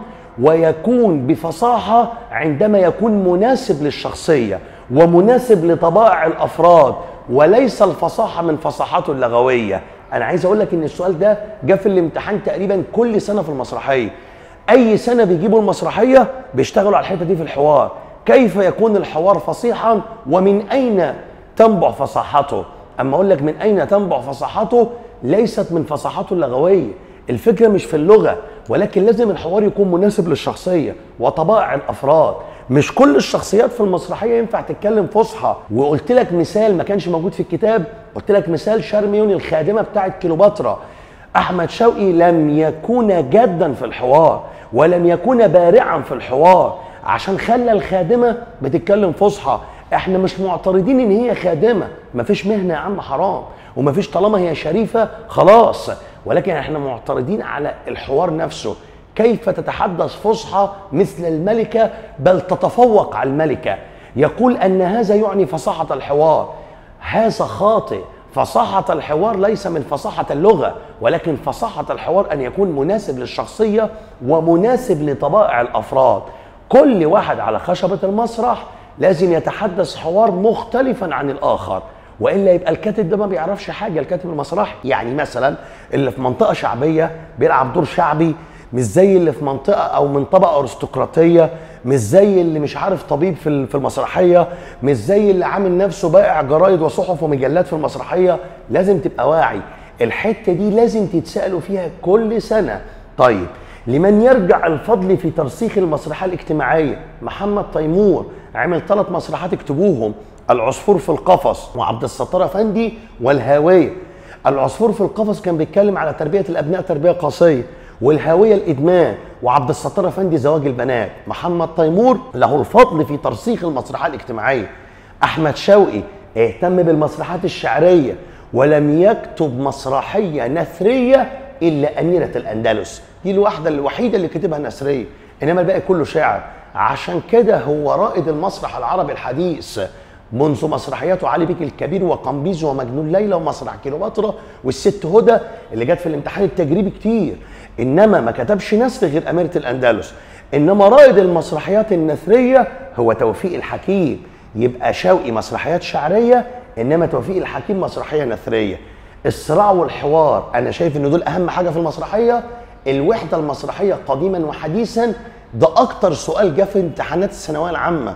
S1: ويكون بفصاحه عندما يكون مناسب للشخصيه ومناسب لطبائع الافراد وليس الفصاحه من فصاحاته اللغويه انا عايز اقول لك ان السؤال ده جه في الامتحان تقريبا كل سنه في المسرحيه اي سنه بيجيبوا المسرحيه بيشتغلوا على الحته دي في الحوار كيف يكون الحوار فصيحا ومن اين تنبع فصاحته اما اقول لك من اين تنبع فصاحته ليست من فصاحته اللغويه الفكره مش في اللغه ولكن لازم الحوار يكون مناسب للشخصيه وطبائع الافراد مش كل الشخصيات في المسرحيه ينفع تتكلم فصحى وقلت لك مثال ما كانش موجود في الكتاب قلت لك مثال شارميون الخادمه بتاعه كليوباترا احمد شوقي لم يكون جدا في الحوار ولم يكون بارعا في الحوار عشان خلى الخادمه بتتكلم فصحى احنا مش معترضين ان هي خادمه مفيش مهنه يا عم حرام ومفيش طالما هي شريفه خلاص ولكن احنا معترضين على الحوار نفسه كيف تتحدث فصحى مثل الملكه بل تتفوق على الملكه يقول ان هذا يعني فصاحه الحوار هذا خاطئ فصاحة الحوار ليس من فصاحة اللغة ولكن فصاحة الحوار أن يكون مناسب للشخصية ومناسب لطبائع الأفراد كل واحد على خشبة المسرح لازم يتحدث حوار مختلفا عن الآخر والا يبقى الكاتب ده ما بيعرفش حاجه الكاتب المسرحي يعني مثلا اللي في منطقه شعبيه بيلعب دور شعبي مش زي اللي في منطقه او من طبقه ارستقراطيه مش زي اللي مش عارف طبيب في في المسرحيه مش زي اللي عامل نفسه بائع جرايد وصحف ومجلات في المسرحيه لازم تبقى واعي الحته دي لازم تتسالوا فيها كل سنه طيب لمن يرجع الفضل في ترسيخ المسرحيه الاجتماعيه محمد تيمور عمل ثلاث مسرحيات اكتبوهم العصفور في القفص وعبد الستار افندي والهاويه العصفور في القفص كان بيتكلم على تربيه الابناء تربيه قاسيه والهاويه الادمان وعبد الستار افندي زواج البنات محمد تيمور له الفضل في ترسيخ المسرحيه الاجتماعيه احمد شوقي اهتم بالمسرحيات الشعريه ولم يكتب مسرحيه نثريه الا اميره الاندلس دي الواحده الوحيده اللي كتبها نثريه انما الباقي كله شعر عشان كده هو رائد المسرح العربي الحديث منذ مسرحياته علي بيك الكبير وقمبيز ومجنون ليلى ومسرح كيلوباترا والست هدى اللي جت في الامتحان التجريبي كتير انما ما كتبش نثر غير اميره الاندلس انما رائد المسرحيات النثريه هو توفيق الحكيم يبقى شوقي مسرحيات شعريه انما توفيق الحكيم مسرحيه نثريه الصراع والحوار انا شايف ان دول اهم حاجه في المسرحيه الوحده المسرحيه قديما وحديثا ده اكتر سؤال جه في امتحانات الثانويه العامه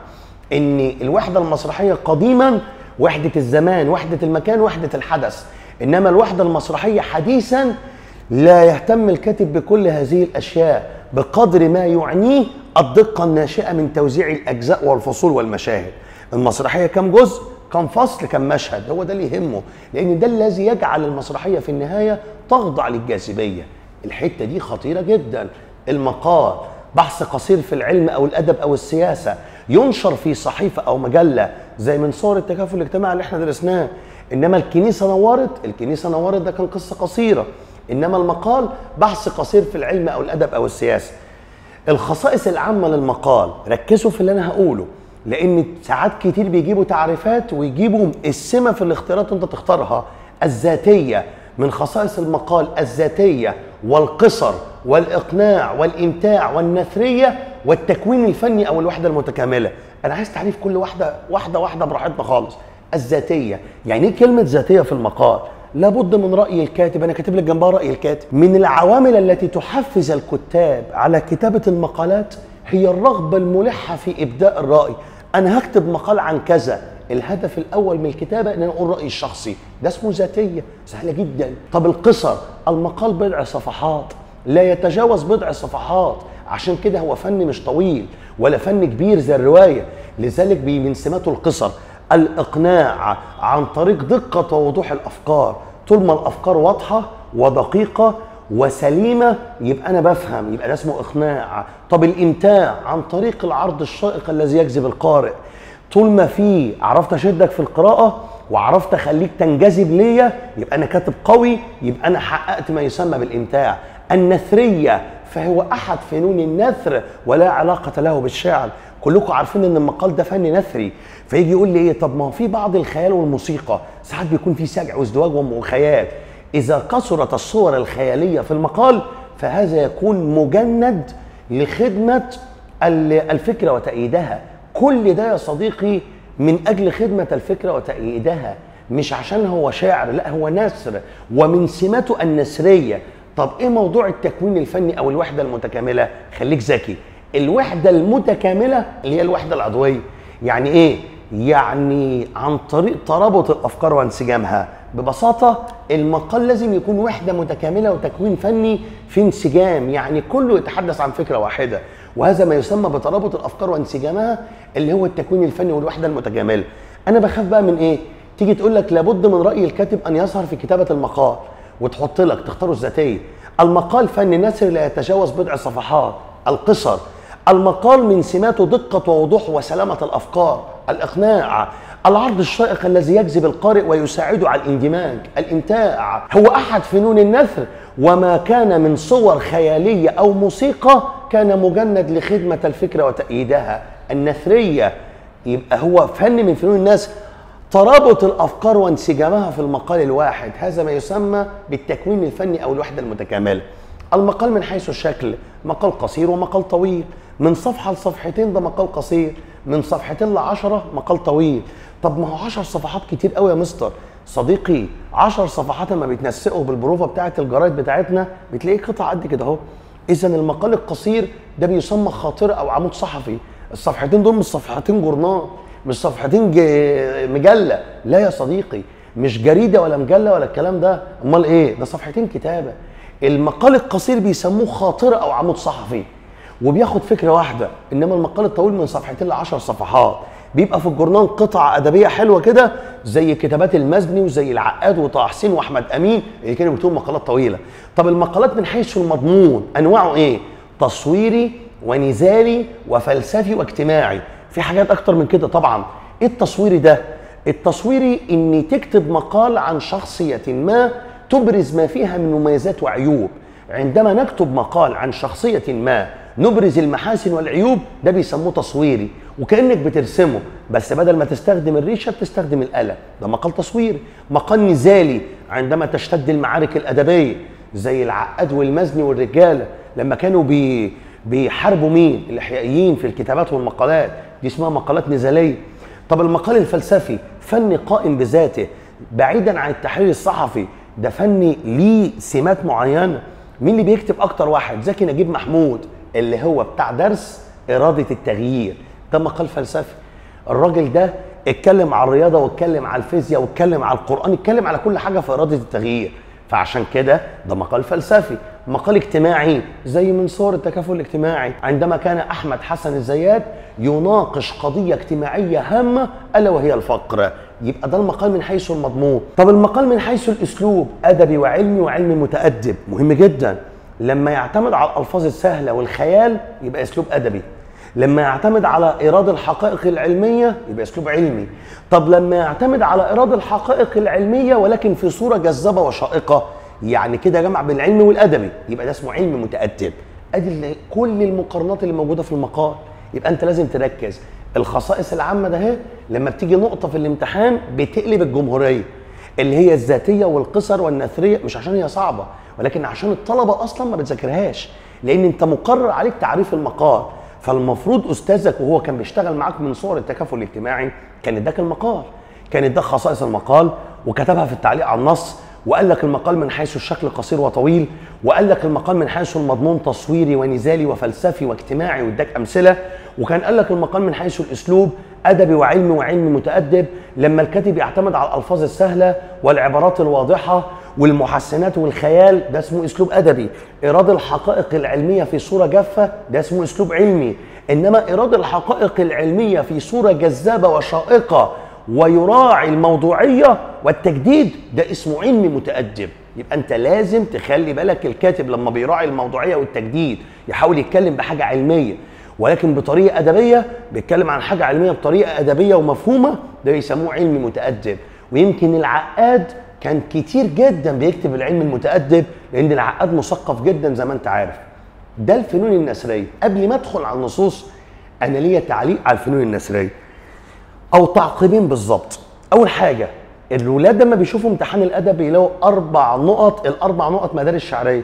S1: ان الوحده المسرحيه قديما وحده الزمان وحده المكان وحده الحدث انما الوحده المسرحيه حديثا لا يهتم الكاتب بكل هذه الاشياء بقدر ما يعنيه الدقه الناشئه من توزيع الاجزاء والفصول والمشاهد المسرحيه كم جزء كم فصل كم مشهد هو ده اللي يهمه لان ده الذي يجعل المسرحيه في النهايه تخضع للجاذبيه الحته دي خطيره جدا المقال بحث قصير في العلم او الادب او السياسه ينشر في صحيفه او مجله زي من صور التكافل الاجتماعي اللي احنا درسناه انما الكنيسه نورت الكنيسه نورت ده كان قصه قصيره انما المقال بحث قصير في العلم او الادب او السياسه الخصائص العامه للمقال ركزوا في اللي انا هقوله لان ساعات كتير بيجيبوا تعريفات ويجيبوا السمه في الاختيارات انت تختارها الذاتيه من خصائص المقال الذاتيه والقصر والاقناع والامتاع والنثريه والتكوين الفني او الوحده المتكامله انا عايز تعريف كل واحده واحده واحده براحتنا خالص الذاتيه يعني ايه كلمه ذاتيه في المقال لابد من راي الكاتب انا كاتب لك جنبها راي الكاتب من العوامل التي تحفز الكتاب على كتابه المقالات هي الرغبه الملحه في ابداء الراي انا هكتب مقال عن كذا الهدف الاول من الكتابه ان انا اقول رايي الشخصي ده اسمه ذاتيه سهله جدا طب القصر المقال بضع صفحات لا يتجاوز بضع صفحات عشان كده هو فن مش طويل ولا فن كبير زي الروايه لذلك بي- من سماته القصر الاقناع عن طريق دقه ووضوح الافكار طول ما الافكار واضحه ودقيقه وسليمه يبقى انا بفهم يبقى ده اسمه اقناع طب الامتاع عن طريق العرض الشائق الذي يجذب القارئ طول ما في عرفت اشدك في القراءه وعرفت اخليك تنجذب ليا يبقى انا كاتب قوي يبقى انا حققت ما يسمى بالامتاع النثريه فهو احد فنون النثر ولا علاقه له بالشعر كلكم عارفين ان المقال ده فن نثري فيجي يقول لي ايه طب ما هو في بعض الخيال والموسيقى ساعات بيكون في سجع وازدواج وخيال اذا كثرت الصور الخياليه في المقال فهذا يكون مجند لخدمه ال- الفكره وتأييدها كل ده يا صديقي من اجل خدمه الفكره وتأييدها مش عشان هو شاعر لا هو نثر ومن سماته النثريه طب ايه موضوع التكوين الفني او الوحده المتكامله خليك ذكي الوحده المتكامله اللي هي الوحده العضويه يعني ايه يعني عن طريق ترابط الافكار وانسجامها ببساطه المقال لازم يكون وحده متكامله وتكوين فني في انسجام يعني كله يتحدث عن فكره واحده وهذا ما يسمى بترابط الافكار وانسجامها اللي هو التكوين الفني والوحده المتكامله انا بخاف بقى من ايه تيجي تقول لك لابد من راي الكاتب ان يظهر في كتابه المقال وتحط لك تختاره الذاتيه المقال فن نثر لا يتجاوز بضع صفحات القصر المقال من سماته دقة ووضوح وسلامة الأفكار الإقناع العرض الشائق الذي يجذب القارئ ويساعده على الاندماج الإمتاع هو أحد فنون النثر وما كان من صور خيالية أو موسيقى كان مجند لخدمة الفكرة وتأييدها النثرية يبقى هو فن من فنون النثر ترابط الافكار وانسجامها في المقال الواحد هذا ما يسمى بالتكوين الفني او الوحده المتكامله المقال من حيث الشكل مقال قصير ومقال طويل من صفحه لصفحتين ده مقال قصير من صفحتين لعشرة مقال طويل طب ما هو 10 صفحات كتير قوي يا مستر صديقي 10 صفحات لما بيتنسقوا بالبروفه بتاعه الجرايد بتاعتنا بتلاقيه قطع قد كده اهو اذا المقال القصير ده بيسمى خاطره او عمود صحفي الصفحتين دول مش صفحتين جورنال مش صفحتين ج- مجله لا يا صديقي مش جريده ولا مجله ولا الكلام ده امال ايه ده صفحتين كتابه المقال القصير بيسموه خاطره او عمود صحفي وبياخد فكره واحده انما المقال الطويل من صفحتين ل 10 صفحات بيبقى في الجورنال قطع ادبيه حلوه كده زي كتابات المزني وزي العقاد وطه حسين واحمد امين اللي كانوا بيكتبوا مقالات طويله طب المقالات من حيث المضمون انواعه ايه تصويري ونزالي وفلسفي واجتماعي في حاجات اكتر من كده طبعا ايه التصويري ده التصويري اني تكتب مقال عن شخصيه ما تبرز ما فيها من مميزات وعيوب عندما نكتب مقال عن شخصيه ما نبرز المحاسن والعيوب ده بيسموه تصويري وكانك بترسمه بس بدل ما تستخدم الريشه بتستخدم القلم ده مقال تصويري مقال نزالي عندما تشتد المعارك الادبيه زي العقاد والمزني والرجاله لما كانوا بي بيحاربوا مين الاحيائيين في الكتابات والمقالات دي اسمها مقالات نزاليه طب المقال الفلسفي فن قائم بذاته بعيدا عن التحرير الصحفي ده فن ليه سمات معينه مين اللي بيكتب اكتر واحد زكي نجيب محمود اللي هو بتاع درس اراده التغيير ده مقال فلسفي الراجل ده اتكلم على الرياضه واتكلم على الفيزياء واتكلم على القران اتكلم على كل حاجه في اراده التغيير فعشان كده ده مقال فلسفي مقال اجتماعي زي من صور التكافل الاجتماعي عندما كان احمد حسن الزيات يناقش قضيه اجتماعيه هامه الا وهي الفقر يبقى ده المقال من حيث المضمون طب المقال من حيث الاسلوب ادبي وعلمي وعلمي متادب مهم جدا لما يعتمد على الالفاظ السهله والخيال يبقى اسلوب ادبي لما يعتمد على ايراد الحقائق العلميه يبقى اسلوب علمي طب لما يعتمد على ايراد الحقائق العلميه ولكن في صوره جذابه وشائقه يعني كده جمع بين العلم والادبي يبقى ده اسمه علم متادب ادي اللي- كل المقارنات اللي موجوده في المقال يبقى انت لازم تركز الخصائص العامه ده اهي لما بتيجي نقطه في الامتحان بتقلب الجمهوريه اللي هي الذاتيه والقصر والنثريه مش عشان هي صعبه ولكن عشان الطلبه اصلا ما بتذاكرهاش لان انت مقرر عليك تعريف المقال فالمفروض استاذك وهو كان بيشتغل معاك من صور التكافل الاجتماعي كان اداك المقال كان اداك خصائص المقال وكتبها في التعليق على النص وقال لك المقال من حيث الشكل قصير وطويل وقال لك المقال من حيث المضمون تصويري ونزالي وفلسفي واجتماعي واداك امثله وكان قال لك المقال من حيث الاسلوب ادبي وعلمي وعلمي متادب لما الكاتب يعتمد على الالفاظ السهله والعبارات الواضحه والمحسنات والخيال ده اسمه اسلوب ادبي ايراد الحقائق العلميه في صوره جافه ده اسمه اسلوب علمي انما ايراد الحقائق العلميه في صوره جذابه وشائقه ويراعي الموضوعيه والتجديد ده اسمه علمي متادب يبقى انت لازم تخلي بالك الكاتب لما بيراعي الموضوعيه والتجديد يحاول يتكلم بحاجه علميه ولكن بطريقه ادبيه بيتكلم عن حاجه علميه بطريقه ادبيه ومفهومه ده يسموه علمي متادب ويمكن العقاد كان كتير جدا بيكتب العلم المتادب لان العقاد مثقف جدا زي ما انت عارف ده الفنون النثريه قبل ما ادخل على النصوص انا ليا تعليق على الفنون النثريه او تعقيبين بالظبط اول حاجه الولاد لما بيشوفوا امتحان الادب يلاقوا اربع نقط الاربع نقط مدارس شعريه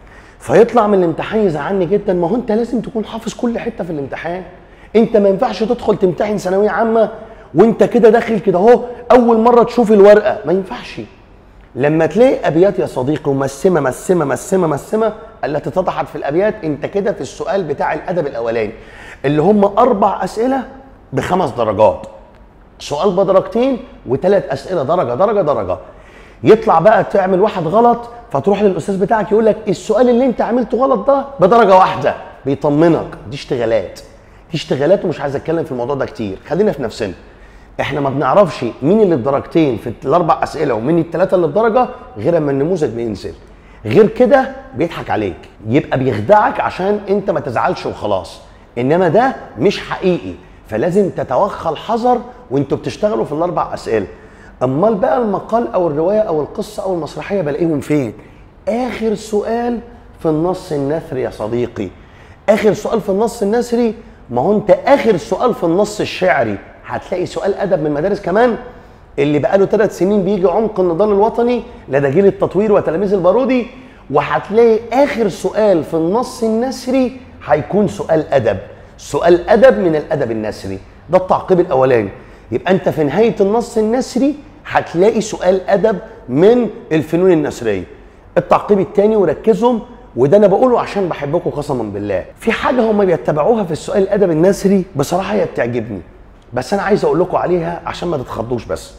S1: فيطلع من الامتحان يزعلني جدا ما هو انت لازم تكون حافظ كل حته في الامتحان انت ما ينفعش تدخل تمتحن ثانويه عامه وانت كده داخل كده اهو اول مره تشوف الورقه ما ينفعش لما تلاقي ابيات يا صديقي ومسمه مسمه مسمه مسمه التي اتضحت في الابيات انت كده في السؤال بتاع الادب الاولاني اللي هم اربع اسئله بخمس درجات سؤال بدرجتين وثلاث اسئله درجه درجه درجه يطلع بقى تعمل واحد غلط فتروح للاستاذ بتاعك يقول لك السؤال اللي انت عملته غلط ده بدرجه واحده بيطمنك دي اشتغالات دي اشتغالات ومش عايز اتكلم في الموضوع ده كتير خلينا في نفسنا احنا ما بنعرفش مين اللي بدرجتين في الاربع اسئله ومين الثلاثه اللي بدرجه غير اما النموذج بينزل غير كده بيضحك عليك يبقى بيخدعك عشان انت ما تزعلش وخلاص انما ده مش حقيقي فلازم تتوخى الحذر وانتوا بتشتغلوا في الاربع اسئله امال بقى المقال او الروايه او القصه او المسرحيه بلاقيهم فين اخر سؤال في النص النثري يا صديقي اخر سؤال في النص النثري ما هو انت اخر سؤال في النص الشعري هتلاقي سؤال ادب من مدارس كمان اللي بقاله ثلاث سنين بيجي عمق النضال الوطني لدى جيل التطوير وتلاميذ البارودي وهتلاقي اخر سؤال في النص النثري هيكون سؤال ادب سؤال ادب من الادب النثري ده التعقيب الاولاني يبقى انت في نهايه النص النثري هتلاقي سؤال ادب من الفنون النثريه التعقيب الثاني وركزهم وده انا بقوله عشان بحبكم قسما بالله في حاجه هم بيتبعوها في السؤال الادب النثري بصراحه هي بتعجبني بس انا عايز اقول لكم عليها عشان ما تتخضوش بس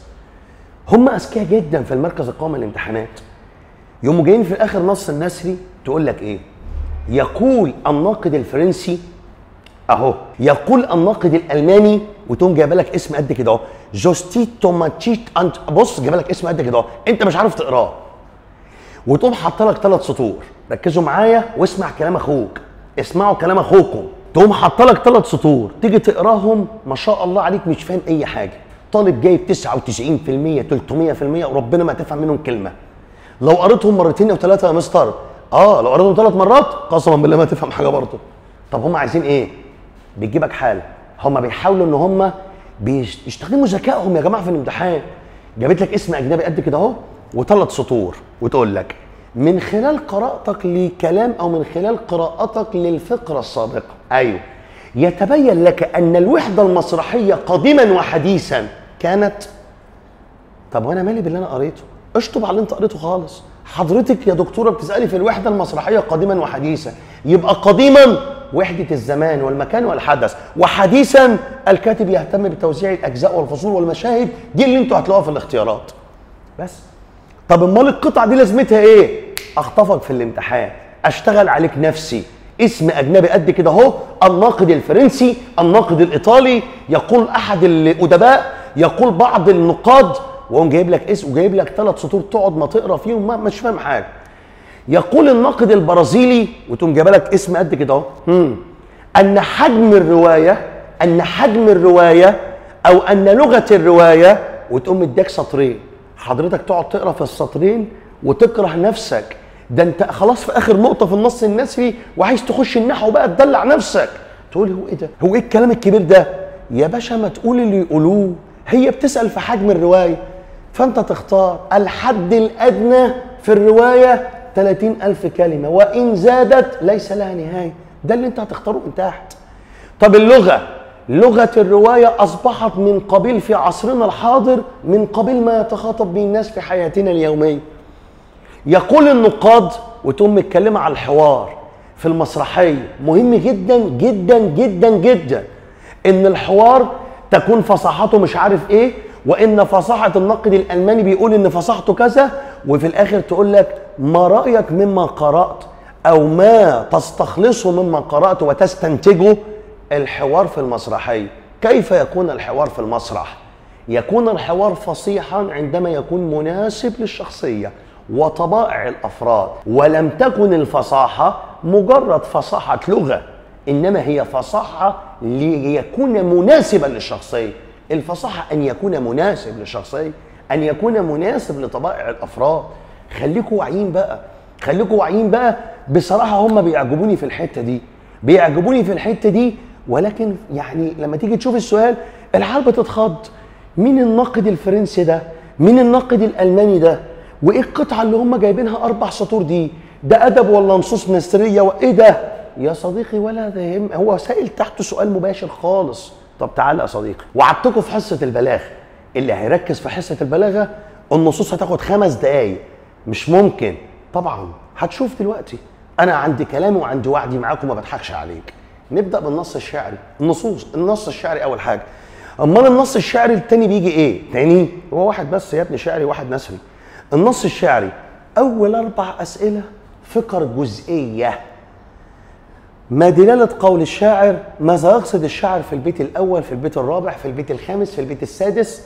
S1: هم اذكياء جدا في المركز القومي للامتحانات يوموا جايين في اخر نص النثري تقول لك ايه يقول الناقد الفرنسي اهو يقول الناقد الالماني وتقوم جايبه لك اسم قد كده اهو جوستي توماتشيت انت بص جايبه لك اسم قد كده اهو انت مش عارف تقراه وتقوم حاطه لك ثلاث سطور ركزوا معايا واسمع كلام اخوك اسمعوا كلام اخوكم تقوم حاطه لك ثلاث سطور تيجي تقراهم ما شاء الله عليك مش فاهم اي حاجه طالب جايب 99% 300% وربنا ما تفهم منهم كلمه لو قريتهم مرتين او ثلاثه يا مستر اه لو قريتهم ثلاث مرات قسما بالله ما تفهم حاجه برضه طب هم عايزين ايه بيجيبك حاله هم بيحاولوا ان هم بيستخدموا ذكائهم يا جماعه في الامتحان جابت لك اسم اجنبي قد كده اهو وثلاث سطور وتقول لك من خلال قراءتك لكلام او من خلال قراءتك للفقره السابقه ايوه يتبين لك ان الوحده المسرحيه قديما وحديثا كانت طب وانا مالي باللي انا قريته اشطب على اللي انت قريته خالص حضرتك يا دكتوره بتسالي في الوحده المسرحيه قديما وحديثا يبقى قديما وحده الزمان والمكان والحدث وحديثا الكاتب يهتم بتوزيع الاجزاء والفصول والمشاهد دي اللي انتوا هتلاقوها في الاختيارات بس طب امال القطعه دي لازمتها ايه اخطفك في الامتحان اشتغل عليك نفسي اسم اجنبي قد كده اهو الناقد الفرنسي الناقد الايطالي يقول احد الادباء يقول بعض النقاد وهم جايب لك اسم وجايب لك ثلاث سطور تقعد ما تقرا فيهم ما مش فاهم حاجه يقول الناقد البرازيلي وتقوم جايب لك اسم قد كده اهو هم، ان حجم الروايه ان حجم الروايه او ان لغه الروايه وتقوم مديك سطرين حضرتك تقعد تقرا في السطرين وتكره نفسك ده انت خلاص في اخر نقطه في النص النثري وعايز تخش النحو بقى تدلع نفسك تقول هو ايه ده هو ايه الكلام الكبير ده يا باشا ما تقول اللي يقولوه هي بتسال في حجم الروايه فانت تختار الحد الادنى في الروايه 30 ألف كلمة وإن زادت ليس لها نهاية ده اللي انت هتختاره من تحت طب اللغة لغة الرواية أصبحت من قبيل في عصرنا الحاضر من قبيل ما يتخاطب به الناس في حياتنا اليومية يقول النقاد وتقوم متكلمة على الحوار في المسرحية مهم جدا جدا جدا جدا ان الحوار تكون فصاحته مش عارف ايه وان فصاحه الناقد الالماني بيقول ان فصاحته كذا وفي الاخر تقول لك ما رايك مما قرات او ما تستخلصه مما قرات وتستنتجه الحوار في المسرحيه كيف يكون الحوار في المسرح يكون الحوار فصيحا عندما يكون مناسب للشخصيه وطبائع الافراد ولم تكن الفصاحه مجرد فصاحه لغه انما هي فصاحه ليكون مناسبا للشخصيه الفصاحه ان يكون مناسب للشخصيه ان يكون مناسب لطبائع الافراد خليكوا واعيين بقى خليكوا واعيين بقى بصراحه هم بيعجبوني في الحته دي بيعجبوني في الحته دي ولكن يعني لما تيجي تشوف السؤال الحال بتتخض مين الناقد الفرنسي ده مين الناقد الالماني ده وايه القطعه اللي هم جايبينها اربع سطور دي ده ادب ولا نصوص مصريه وايه ده يا صديقي ولا ده يهم هو سائل تحته سؤال مباشر خالص طب تعالى يا صديقي وعدتكم في حصه البلاغه اللي هيركز في حصه البلاغه النصوص هتاخد خمس دقايق مش ممكن طبعا هتشوف دلوقتي انا عندي كلامي وعندي وعدي معاكم ما بضحكش عليك نبدا بالنص الشعري النصوص النص الشعري اول حاجه امال النص الشعري التاني بيجي ايه تاني هو واحد بس يا ابني شعري واحد نثري النص الشعري اول اربع اسئله فكر جزئيه ما دلالة قول الشاعر ماذا يقصد الشاعر في البيت الأول في البيت الرابع في البيت الخامس في البيت السادس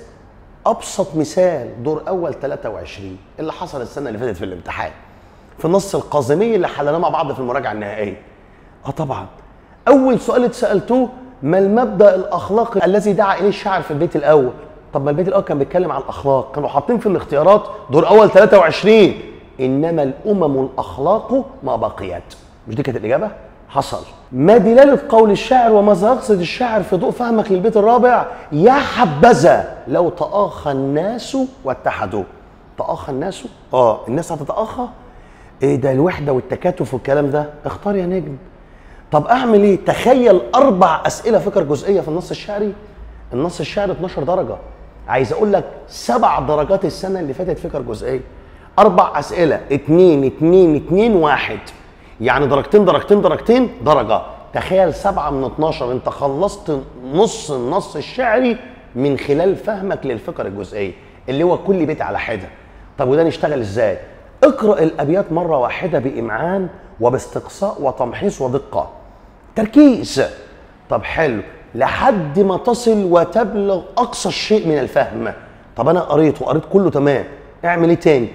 S1: أبسط مثال دور أول 23 اللي حصل السنة اللي فاتت في الامتحان في نص القازمي اللي حلناه مع بعض في المراجعة النهائية اه طبعا أول سؤال اتسألتوه ما المبدأ الأخلاقي الذي دعا إليه الشاعر في البيت الأول طب ما البيت الأول كان بيتكلم عن الأخلاق كانوا حاطين في الاختيارات دور أول 23 إنما الأمم الأخلاق ما بقيت مش دي كانت الإجابة؟ حصل ما دلالة قول الشاعر وماذا يقصد الشاعر في ضوء فهمك للبيت الرابع يا حبذا لو تآخى الناس واتحدوا تآخى الناس اه الناس هتتآخى ايه ده الوحدة والتكاتف والكلام ده اختار يا نجم طب اعمل ايه تخيل اربع اسئلة فكر جزئية في النص الشعري النص الشعري 12 درجة عايز اقول لك سبع درجات السنة اللي فاتت فكر جزئية اربع اسئلة اتنين اتنين اتنين واحد يعني درجتين درجتين درجتين درجة تخيل سبعة من 12 انت خلصت نص النص الشعري من خلال فهمك للفكر الجزئية اللي هو كل بيت على حدة طب وده نشتغل ازاي اقرأ الأبيات مرة واحدة بإمعان وباستقصاء وتمحيص ودقة تركيز طب حلو لحد ما تصل وتبلغ أقصى الشيء من الفهم طب أنا قريت وقريت كله تمام اعمل ايه تاني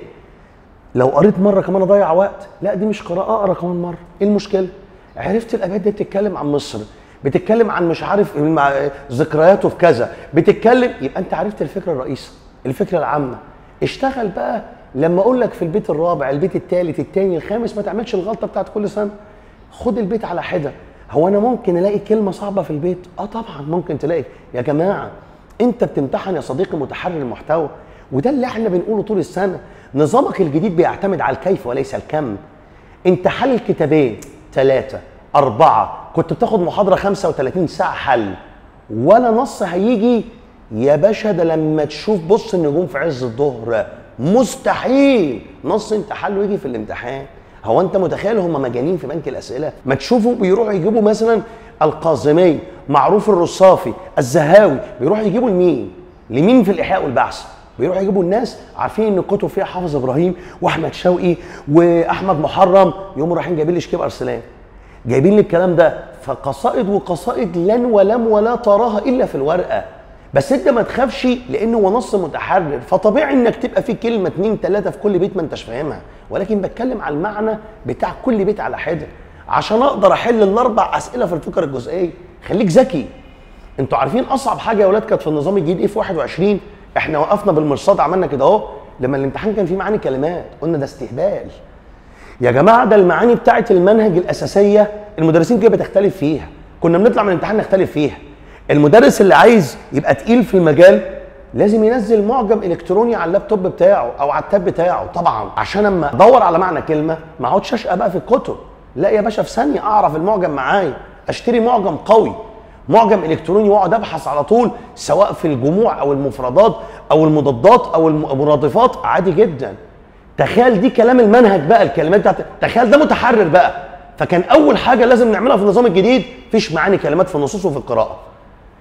S1: لو قريت مره كمان اضيع وقت لا دي مش قراءه اقرا كمان مره ايه المشكله عرفت الابيات دي بتتكلم عن مصر بتتكلم عن مش عارف ذكرياته في كذا بتتكلم يبقى انت عرفت الفكره الرئيسه الفكره العامه اشتغل بقى لما اقول لك في البيت الرابع البيت الثالث الثاني الخامس ما تعملش الغلطه بتاعت كل سنه خد البيت على حده هو انا ممكن الاقي كلمه صعبه في البيت اه طبعا ممكن تلاقي يا جماعه انت بتمتحن يا صديقي متحرر المحتوى وده اللي احنا بنقوله طول السنه نظامك الجديد بيعتمد على الكيف وليس الكم انت حل الكتابين ثلاثة أربعة كنت بتاخد محاضرة 35 ساعة حل ولا نص هيجي يا باشا ده لما تشوف بص النجوم في عز الظهر مستحيل نص انت حله يجي في الامتحان هو انت متخيل هم مجانين في بنك الاسئله ما تشوفوا بيروحوا يجيبوا مثلا القازمي معروف الرصافي الزهاوي بيروحوا يجيبوا لمين لمين في الاحياء والبحث بيروحوا يجيبوا الناس عارفين ان الكتب فيها حافظ ابراهيم واحمد شوقي واحمد محرم يقوموا رايحين جايبين لي شكيب ارسلان جايبين لي الكلام ده فقصائد وقصائد لن ولم ولا تراها الا في الورقه بس انت ما تخافش لانه هو نص متحرر فطبيعي انك تبقى في كلمه اتنين تلاته في كل بيت ما انتش فاهمها ولكن بتكلم على المعنى بتاع كل بيت على حده عشان اقدر احل الاربع اسئله في الفكره الجزئيه خليك ذكي انتوا عارفين اصعب حاجه يا ولاد كانت في النظام الجديد ايه في 21 احنا وقفنا بالمرصاد عملنا كده اهو لما الامتحان كان فيه معاني كلمات قلنا ده استهبال يا جماعه ده المعاني بتاعه المنهج الاساسيه المدرسين كده بتختلف فيها كنا بنطلع من الامتحان نختلف فيها المدرس اللي عايز يبقى تقيل في المجال لازم ينزل معجم الكتروني على اللابتوب بتاعه او على التاب بتاعه طبعا عشان اما ادور على معنى كلمه ما اقعدش اشقى بقى في الكتب لا يا باشا في ثانيه اعرف المعجم معايا اشتري معجم قوي معجم الكتروني واقعد ابحث على طول سواء في الجموع او المفردات او المضادات او المرادفات عادي جدا تخيل دي كلام المنهج بقى الكلمات بتاعت تخيل ده متحرر بقى فكان اول حاجه لازم نعملها في النظام الجديد فيش معاني كلمات في النصوص وفي القراءه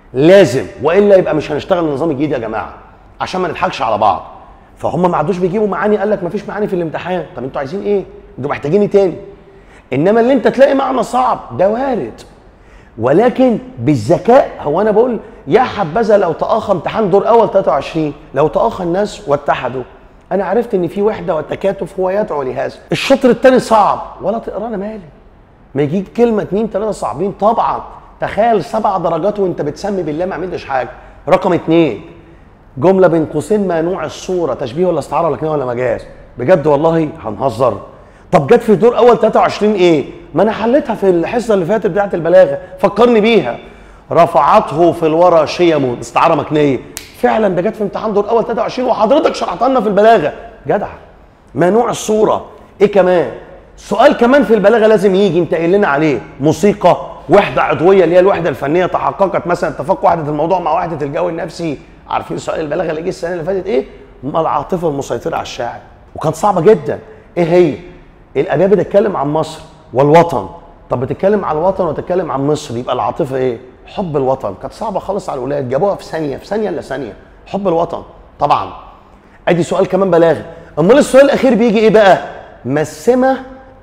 S1: لازم والا يبقى مش هنشتغل النظام الجديد يا جماعه عشان ما نضحكش على بعض فهم ما عادوش بيجيبوا معاني قال لك ما فيش معاني في الامتحان طب انتوا عايزين ايه انتوا محتاجين ايه تاني انما اللي انت تلاقي معنى صعب ده وارد ولكن بالذكاء هو انا بقول يا حبذا لو تاخى امتحان دور اول 23 لو تاخى الناس واتحدوا انا عرفت ان في وحده والتكاتف هو يدعو لهذا الشطر الثاني صعب ولا تقرا انا مالي ما يجيك كلمه اتنين ثلاثه صعبين طبعا تخيل سبع درجات وانت بتسمي بالله ما عملتش حاجه رقم اتنين جمله بين قوسين ما نوع الصوره تشبيه ولا استعاره ولا كده ولا مجاز بجد والله هنهزر طب جت في دور اول 23 ايه ما انا حليتها في الحصه اللي فاتت بتاعت البلاغه فكرني بيها رفعته في الورى شيم استعاره مكنيه فعلا ده جت في امتحان دور اول 23 وحضرتك شرحتها لنا في البلاغه جدع ما نوع الصوره ايه كمان سؤال كمان في البلاغه لازم يجي انت قايل لنا عليه موسيقى وحده عضويه اللي هي الوحده الفنيه تحققت مثلا اتفاق وحده الموضوع مع وحده الجو النفسي عارفين سؤال البلاغه اللي جه السنه اللي فاتت ايه ما العاطفه المسيطره على الشاعر وكانت صعبه جدا ايه هي الاداه بتتكلم عن مصر والوطن طب بتتكلم عن الوطن وتتكلم عن مصر يبقى العاطفه ايه حب الوطن كانت صعبه خالص على الاولاد جابوها في ثانيه في ثانيه الا ثانيه حب الوطن طبعا ادي سؤال كمان بلاغي امال السؤال الاخير بيجي ايه بقى ما السمه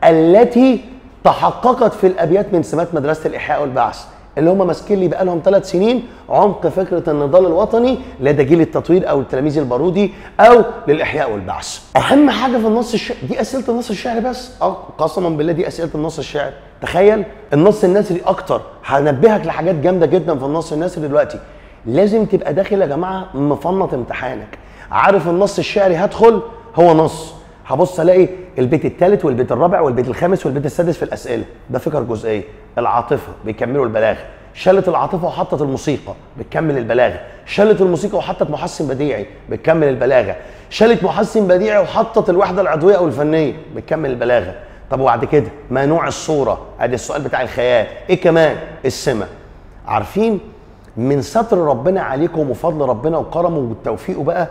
S1: التي تحققت في الابيات من سمات مدرسه الاحياء والبعث اللي هم ماسكين لي بقالهم ثلاث سنين عمق فكره النضال الوطني لدى جيل التطوير او التلاميذ البارودي او للاحياء والبعث. اهم حاجه في النص الشعري دي اسئله النص الشعري بس اه قسما بالله دي اسئله النص الشعري. تخيل النص النثري اكتر هنبهك لحاجات جامده جدا في النص النثري دلوقتي. لازم تبقى داخل يا جماعه مفنط امتحانك. عارف النص الشعري هدخل هو نص هبص الاقي البيت الثالث والبيت الرابع والبيت الخامس والبيت السادس في الاسئله ده فكر جزئيه العاطفه بيكملوا البلاغه شلت العاطفه وحطت الموسيقى بتكمل البلاغه شلت الموسيقى وحطت محسن بديعي بتكمل البلاغه شلت محسن بديعي وحطت الوحده العضويه او الفنيه بتكمل البلاغه طب وبعد كده ما نوع الصوره ادي السؤال بتاع الخيال ايه كمان السمه عارفين من ستر ربنا عليكم وفضل ربنا وكرمه وتوفيقه بقى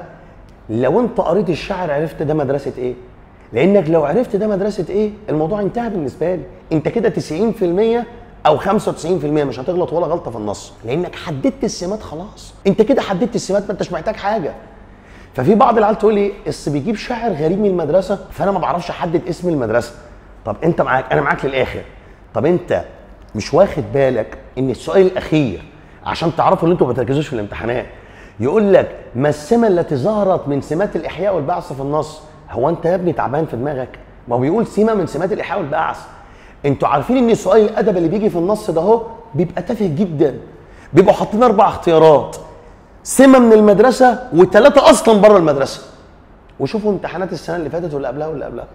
S1: لو انت قريت الشعر عرفت ده مدرسه ايه لانك لو عرفت ده مدرسه ايه الموضوع انتهى بالنسبه لي انت كده 90% او 95% مش هتغلط ولا غلطه في النص لانك حددت السمات خلاص انت كده حددت السمات ما انتش محتاج حاجه ففي بعض العيال تقول لي اس بيجيب شاعر غريب من المدرسه فانا ما بعرفش احدد اسم المدرسه طب انت معاك انا معاك للاخر طب انت مش واخد بالك ان السؤال الاخير عشان تعرفوا ان انتوا ما بتركزوش في الامتحانات يقول لك ما السمه التي ظهرت من سمات الاحياء والبعث في النص هو انت يا ابني تعبان في دماغك ما هو بيقول سمه من سمات الاحياء والبعث انتوا عارفين ان سؤال الادب اللي بيجي في النص ده اهو بيبقى تافه جدا بيبقوا حاطين اربع اختيارات سمه من المدرسه وثلاثه اصلا بره المدرسه وشوفوا امتحانات السنه اللي فاتت واللي قبلها واللي قبلها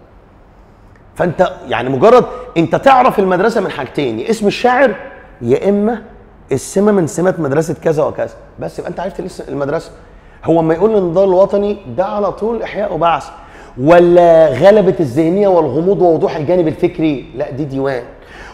S1: فانت يعني مجرد انت تعرف المدرسه من حاجتين يا اسم الشاعر يا اما السمه من سمات مدرسه كذا وكذا بس يبقى انت عرفت المدرسه هو اما يقول النضال الوطني ده على طول احياء وبعث ولا غلبة الذهنية والغموض ووضوح الجانب الفكري لا دي ديوان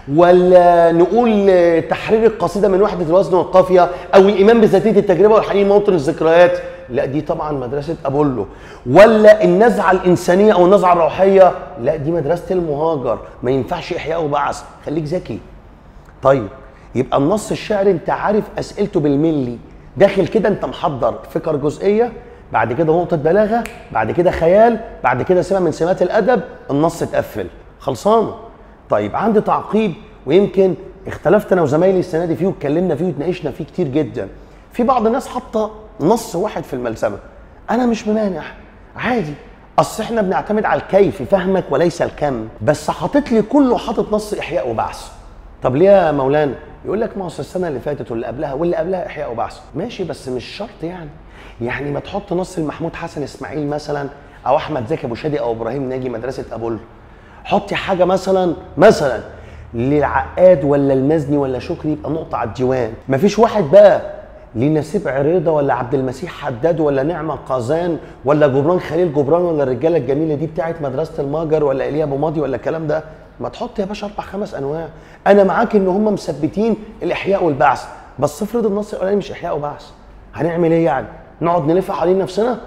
S1: ولا نقول تحرير القصيدة من وحدة الوزن والقافية أو الإيمان بذاتية التجربة والحنين موطن الذكريات لا دي طبعا مدرسة أبولو ولا النزعة الإنسانية أو النزعة الروحية لا دي مدرسة المهاجر ما ينفعش إحياء وبعث خليك ذكي طيب يبقى النص الشعري أنت عارف أسئلته بالملي داخل كده أنت محضر فكر جزئية بعد كده نقطة بلاغة بعد كده خيال بعد كده سمة من سمات الأدب النص اتقفل خلصانة طيب عندي تعقيب ويمكن اختلفت أنا وزمايلي السنة دي فيه واتكلمنا فيه واتناقشنا فيه كتير جدا في بعض الناس حاطة نص واحد في الملزمة أنا مش ممانع عادي اصل احنا بنعتمد على الكيف فهمك وليس الكم بس حاطط لي كله حاطط نص احياء وبعث طب ليه يا مولانا يقول لك ما هو السنه اللي فاتت واللي قبلها واللي قبلها احياء وبعث ماشي بس مش شرط يعني يعني ما تحط نص المحمود حسن اسماعيل مثلا او احمد زكي ابو شادي او ابراهيم ناجي مدرسه ابول حطي حاجه مثلا مثلا للعقاد ولا المزني ولا شكري يبقى نقطه على الديوان مفيش واحد بقى لنسيب عريضه ولا عبد المسيح حداد ولا نعمه قازان ولا جبران خليل جبران ولا الرجاله الجميله دي بتاعت مدرسه الماجر ولا ايليا ابو ماضي ولا الكلام ده ما تحط يا باشا اربع خمس انواع انا معاك ان هم مثبتين الاحياء والبعث بس افرض النص الاولاني مش احياء وبعث هنعمل ايه يعني نقعد نلف حوالين نفسنا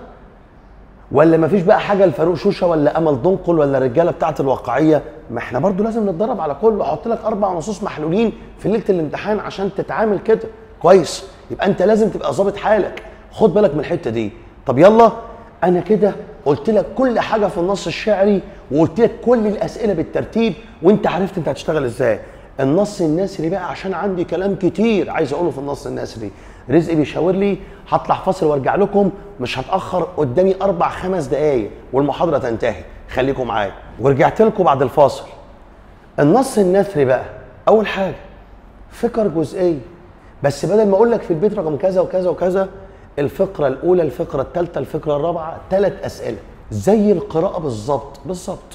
S1: ولا ما فيش بقى حاجه لفاروق شوشه ولا امل دنقل ولا الرجاله بتاعه الواقعيه ما احنا برضو لازم نتدرب على كله احط لك اربع نصوص محلولين في ليله الامتحان عشان تتعامل كده كويس يبقى انت لازم تبقى ظابط حالك خد بالك من الحته دي طب يلا انا كده قلت لك كل حاجه في النص الشعري وقلت لك كل الاسئله بالترتيب وانت عرفت انت هتشتغل ازاي النص النثري بقى عشان عندي كلام كتير عايز اقوله في النص النثري رزقي بيشاور لي هطلع فاصل وارجع لكم مش هتاخر قدامي اربع خمس دقايق والمحاضره تنتهي خليكم معايا ورجعت لكم بعد الفاصل النص النثري بقى اول حاجه فكر جزئيه بس بدل ما اقول لك في البيت رقم كذا وكذا وكذا الفقره الاولى الفقره الثالثه الفقره الرابعه ثلاث اسئله زي القراءه بالظبط بالظبط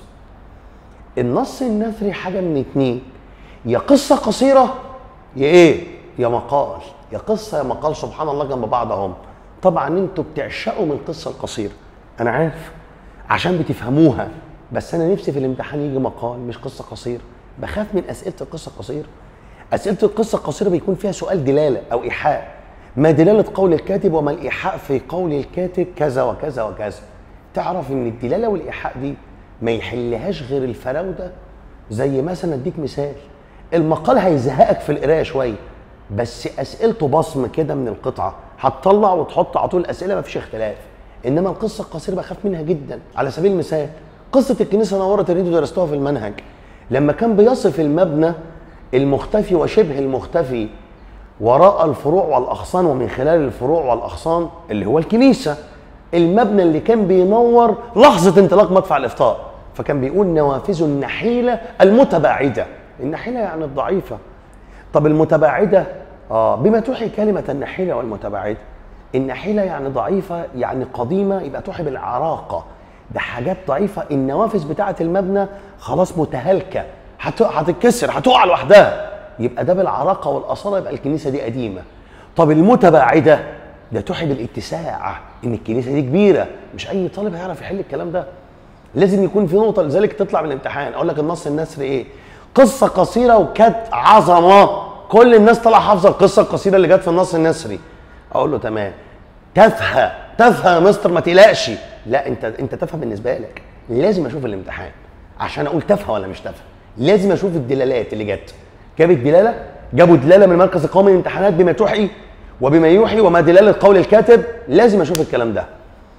S1: النص النثري حاجه من اتنين يا قصه قصيره يا ايه يا مقال يا قصه يا مقال سبحان الله جنب بعض اهم طبعا انتوا بتعشقوا من القصه القصيره انا عارف عشان بتفهموها بس انا نفسي في الامتحان يجي مقال مش قصه قصيره بخاف من اسئله القصه القصيره اسئله القصه القصيره بيكون فيها سؤال دلاله او ايحاء ما دلاله قول الكاتب وما الايحاء في قول الكاتب كذا وكذا وكذا تعرف ان الدلاله والايحاء دي ما يحلهاش غير الفراوده زي مثلا اديك مثال المقال هيزهقك في القرايه شويه بس اسئلته بصم كده من القطعه هتطلع وتحط على طول الاسئله ما فيش اختلاف انما القصه القصيره بخاف منها جدا على سبيل المثال قصه الكنيسه نورت اللي انتوا درستوها في المنهج لما كان بيصف المبنى المختفي وشبه المختفي وراء الفروع والاغصان ومن خلال الفروع والاغصان اللي هو الكنيسه المبنى اللي كان بينور لحظه انطلاق مدفع الافطار فكان بيقول نوافذ النحيله المتباعده النحيله يعني الضعيفه طب المتباعده اه بما توحي كلمه النحيله والمتباعده النحيله يعني ضعيفه يعني قديمه يبقى توحي بالعراقه ده حاجات ضعيفه النوافذ بتاعه المبنى خلاص متهالكه هت- هتتكسر هتقع لوحدها يبقى ده بالعراقه والاصاله يبقى الكنيسه دي قديمه طب المتباعده ده توحي بالاتساع ان الكنيسه دي كبيره مش اي طالب هيعرف يحل الكلام ده لازم يكون في نقطه لذلك تطلع من الامتحان اقول لك النص النثري ايه قصه قصيره وكانت عظمه كل الناس طالعه حافظه القصه القصيره اللي جت في النص النثري اقول له تمام تافهه تافهه يا مستر ما تقلقش لا انت انت تافهه بالنسبه لك لازم اشوف الامتحان عشان اقول تافهه ولا مش تافهه لازم اشوف الدلالات اللي جت جابت دلاله جابوا دلاله من المركز القومي للامتحانات بما توحي وبما يوحي وما دلاله قول الكاتب لازم اشوف الكلام ده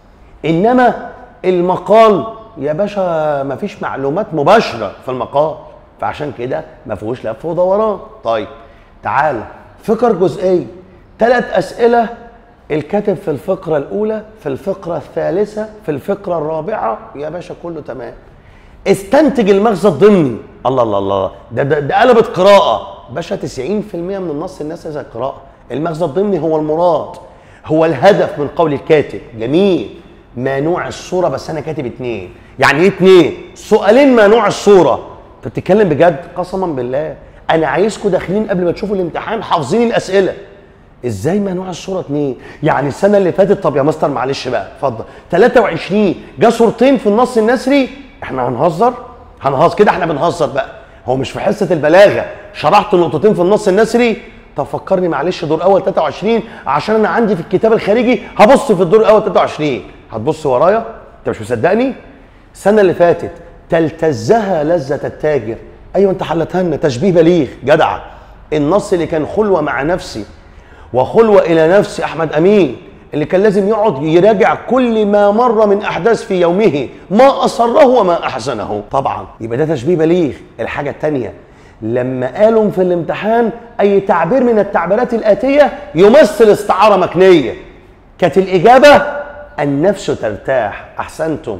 S1: انما المقال يا باشا ما فيش معلومات مباشره في المقال فعشان كده ما فيهوش لف ودوران طيب تعال فكر جزئيه ثلاث اسئله الكاتب في الفقره الاولى في الفقره الثالثه في الفقره الرابعه يا باشا كله تمام استنتج المغزى الضمني الله الله الله ده ده, ده قلبت قراءه باشا 90% من النص الناس زي القراءه المغزى الضمني هو المراد هو الهدف من قول الكاتب جميل ما نوع الصوره بس انا كاتب اتنين يعني ايه اتنين سؤالين ما نوع الصوره انت بتتكلم بجد قسما بالله انا عايزكم داخلين قبل ما تشوفوا الامتحان حافظين الاسئله ازاي منوع الصوره اتنين يعني السنه اللي فاتت طب يا مستر معلش بقى اتفضل 23 جه صورتين في النص النثري احنا هنهزر هنهزر كده احنا بنهزر بقى هو مش في حصه البلاغه شرحت نقطتين في النص النثري طب فكرني معلش دور اول 23 عشان انا عندي في الكتاب الخارجي هبص في الدور الاول 23 هتبص ورايا انت مش مصدقني السنه اللي فاتت تلتزها لذه التاجر ايوه انت حلتها لنا تشبيه بليغ جدع النص اللي كان خلوه مع نفسي وخلوة إلى نفس أحمد أمين اللي كان لازم يقعد يراجع كل ما مر من أحداث في يومه ما أسره وما أحزنه طبعا يبقى ده تشبيه بليغ الحاجة التانية لما قالوا في الامتحان أي تعبير من التعبيرات الآتية يمثل استعارة مكنية كانت الإجابة النفس ترتاح أحسنتم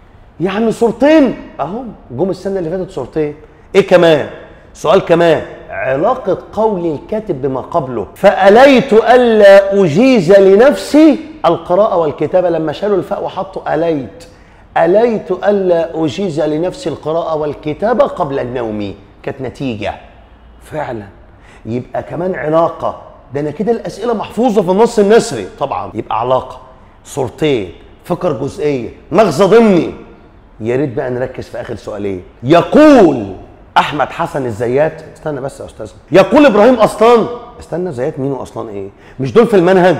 S1: يعني صورتين اهو جم السنه اللي فاتت صورتين ايه كمان سؤال كمان علاقة قول الكاتب بما قبله فأليت ألا أجيز لنفسي القراءة والكتابة لما شالوا الفاء وحطوا أليت أليت ألا أجيز لنفسي القراءة والكتابة قبل النوم كانت نتيجة فعلا يبقى كمان علاقة ده أنا كده الأسئلة محفوظة في النص النثري طبعا يبقى علاقة صورتين فكر جزئية مغزى ضمني يا ريت بقى نركز في اخر سؤالين يقول احمد حسن الزيات استنى بس يا استاذ يقول ابراهيم اصلان استنى زيات مين واصلان ايه مش دول في المنهج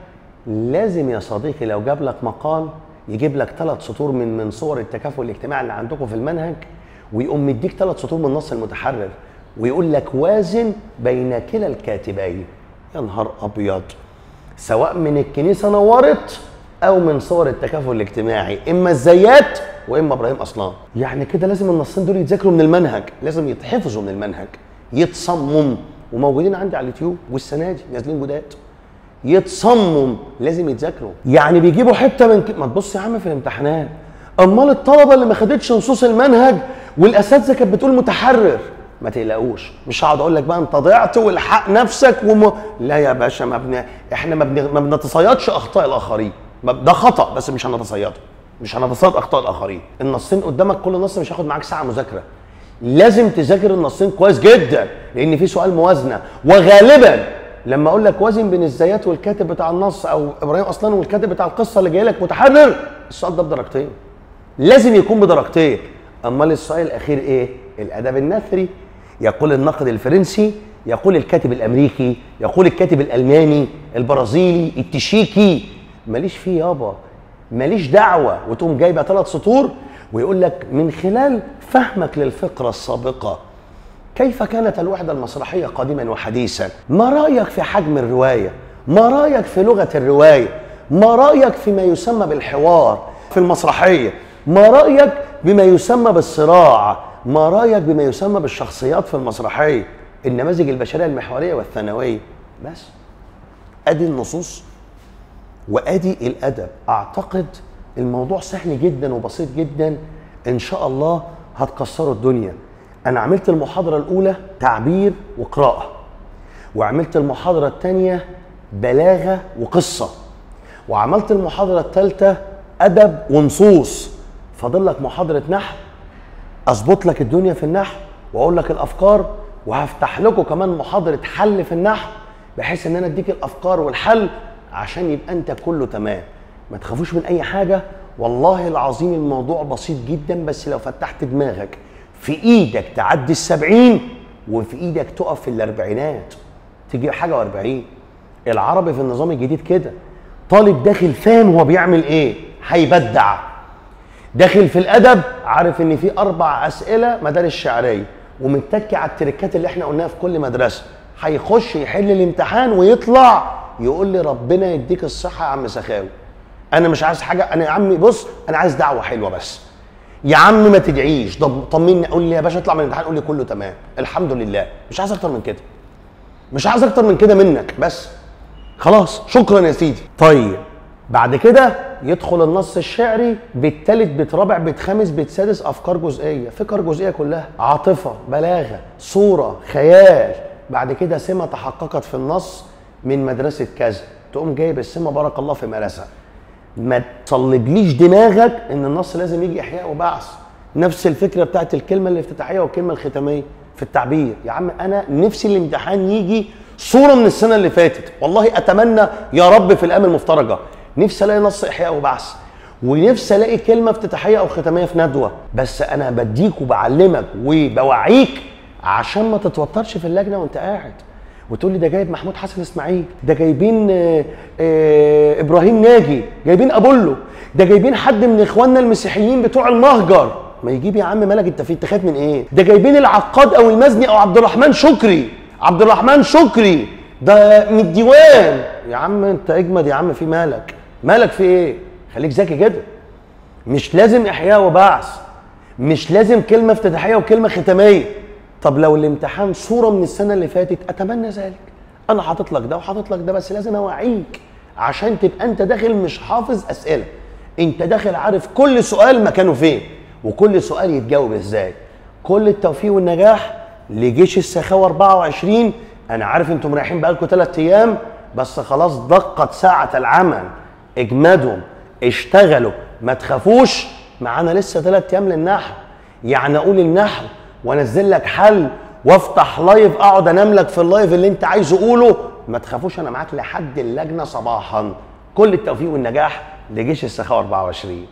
S1: لازم يا صديقي لو جاب لك مقال يجيب لك ثلاث سطور من من صور التكافل الاجتماعي اللي عندكم في المنهج ويقوم مديك ثلاث سطور من النص المتحرر ويقول لك وازن بين كلا الكاتبين يا نهار ابيض سواء من الكنيسه نورت او من صور التكافل الاجتماعي اما الزيات واما ابراهيم اصلان يعني كده لازم النصين دول يتذاكروا من المنهج لازم يتحفظوا من المنهج يتصمم وموجودين عندي على اليوتيوب والسنه دي نازلين جداد يتصمم لازم يتذاكروا يعني بيجيبوا حته من ك... ما تبص يا عم في الامتحانات امال الطلبه اللي ما خدتش نصوص المنهج والاساتذه كانت بتقول متحرر ما تقلقوش مش هقعد اقول لك بقى انت ضيعت والحق نفسك وم... لا يا باشا ما بن... احنا ما, بن... ما بنتصيدش اخطاء الاخرين ما- ده خطا بس مش هنتصيده مش هنتصيد اخطاء الاخرين النصين قدامك كل نص مش هياخد معاك ساعه مذاكره لازم تذاكر النصين كويس جدا لان في سؤال موازنه وغالبا لما اقول لك وازن بين الزيات والكاتب بتاع النص او ابراهيم اصلا والكاتب بتاع القصه اللي جاي لك متحرر السؤال ده بدرجتين لازم يكون بدرجتين امال السؤال الاخير ايه الادب النثري يقول الناقد الفرنسي يقول الكاتب الامريكي يقول الكاتب الالماني البرازيلي التشيكي ماليش فيه يابا ماليش دعوه وتقوم جايبه ثلاث سطور ويقول لك من خلال فهمك للفقره السابقه كيف كانت الوحدة المسرحية قديما وحديثا؟ ما رأيك في حجم الرواية؟ ما رأيك في لغة الرواية؟ ما رأيك فيما يسمى بالحوار في المسرحية؟ ما رأيك بما يسمى بالصراع؟ ما رأيك بما يسمى بالشخصيات في المسرحية؟ النماذج البشرية المحورية والثانوية بس ادي النصوص وادي الادب اعتقد الموضوع سهل جدا وبسيط جدا ان شاء الله هتكسروا الدنيا انا عملت المحاضره الاولى تعبير وقراءه وعملت المحاضره الثانيه بلاغه وقصه وعملت المحاضره الثالثه ادب ونصوص فاضل لك محاضره نحو اظبط لك الدنيا في النحو واقول لك الافكار وهفتح لكم كمان محاضره حل في النحو بحيث ان انا اديك الافكار والحل عشان يبقى انت كله تمام ما تخافوش من اي حاجه والله العظيم الموضوع بسيط جدا بس لو فتحت دماغك في ايدك تعدي السبعين وفي ايدك تقف في الاربعينات تجي حاجه واربعين العربي في النظام الجديد كده طالب داخل فاهم هو بيعمل ايه هيبدع داخل في الادب عارف ان في اربع اسئله مدارس شعريه ومتكي على التركات اللي احنا قلناها في كل مدرسه هيخش يحل الامتحان ويطلع يقول لي ربنا يديك الصحه يا عم سخاوي انا مش عايز حاجه انا يا عمي بص انا عايز دعوه حلوه بس يا عم ما تدعيش طب طمني قول لي يا باشا اطلع من الامتحان قول لي كله تمام الحمد لله مش عايز اكتر من كده مش عايز اكتر من كده منك بس خلاص شكرا يا سيدي طيب بعد كده يدخل النص الشعري بالتالت بيت رابع بيت خامس بيت سادس افكار جزئيه فكر جزئيه كلها عاطفه بلاغه صوره خيال بعد كده سمه تحققت في النص من مدرسه كذا تقوم جايب السمه بارك الله في مرسها ما تصلبليش دماغك ان النص لازم يجي احياء وبعث نفس الفكره بتاعت الكلمه الافتتاحيه والكلمه الختاميه في التعبير يا عم انا نفسي الامتحان يجي صوره من السنه اللي فاتت والله اتمنى يا رب في الايام المفترجه نفسي الاقي نص احياء وبعث ونفسي الاقي كلمه افتتاحيه او ختاميه في ندوه بس انا بديك وبعلمك وبوعيك عشان ما تتوترش في اللجنه وانت قاعد وتقول لي ده جايب محمود حسن اسماعيل ده جايبين آه، آه، ابراهيم ناجي جايبين ابولو ده جايبين حد من اخواننا المسيحيين بتوع المهجر ما يجيب يا عم مالك انت في انت خايف من ايه ده جايبين العقاد او المزني او عبد الرحمن شكري عبد الرحمن شكري ده من الديوان يا عم انت اجمد يا عم في مالك مالك في ايه خليك ذكي كده مش لازم احياء وبعث مش لازم كلمه افتتاحيه وكلمه ختاميه طب لو الامتحان صوره من السنه اللي فاتت اتمنى ذلك انا حاطط لك ده وحاطط لك ده بس لازم اوعيك عشان تبقى انت داخل مش حافظ اسئله انت داخل عارف كل سؤال مكانه فين وكل سؤال يتجاوب ازاي كل التوفيق والنجاح لجيش السخاوه 24 انا عارف انتم رايحين بقالكم ثلاث ايام بس خلاص دقت ساعه العمل اجمدوا اشتغلوا ما تخافوش معانا لسه ثلاث ايام للنحو يعني اقول النحو وانزل لك حل وافتح لايف اقعد انام لك في اللايف اللي انت عايزه قوله ما تخافوش انا معاك لحد اللجنه صباحا كل التوفيق والنجاح لجيش السخاوه 24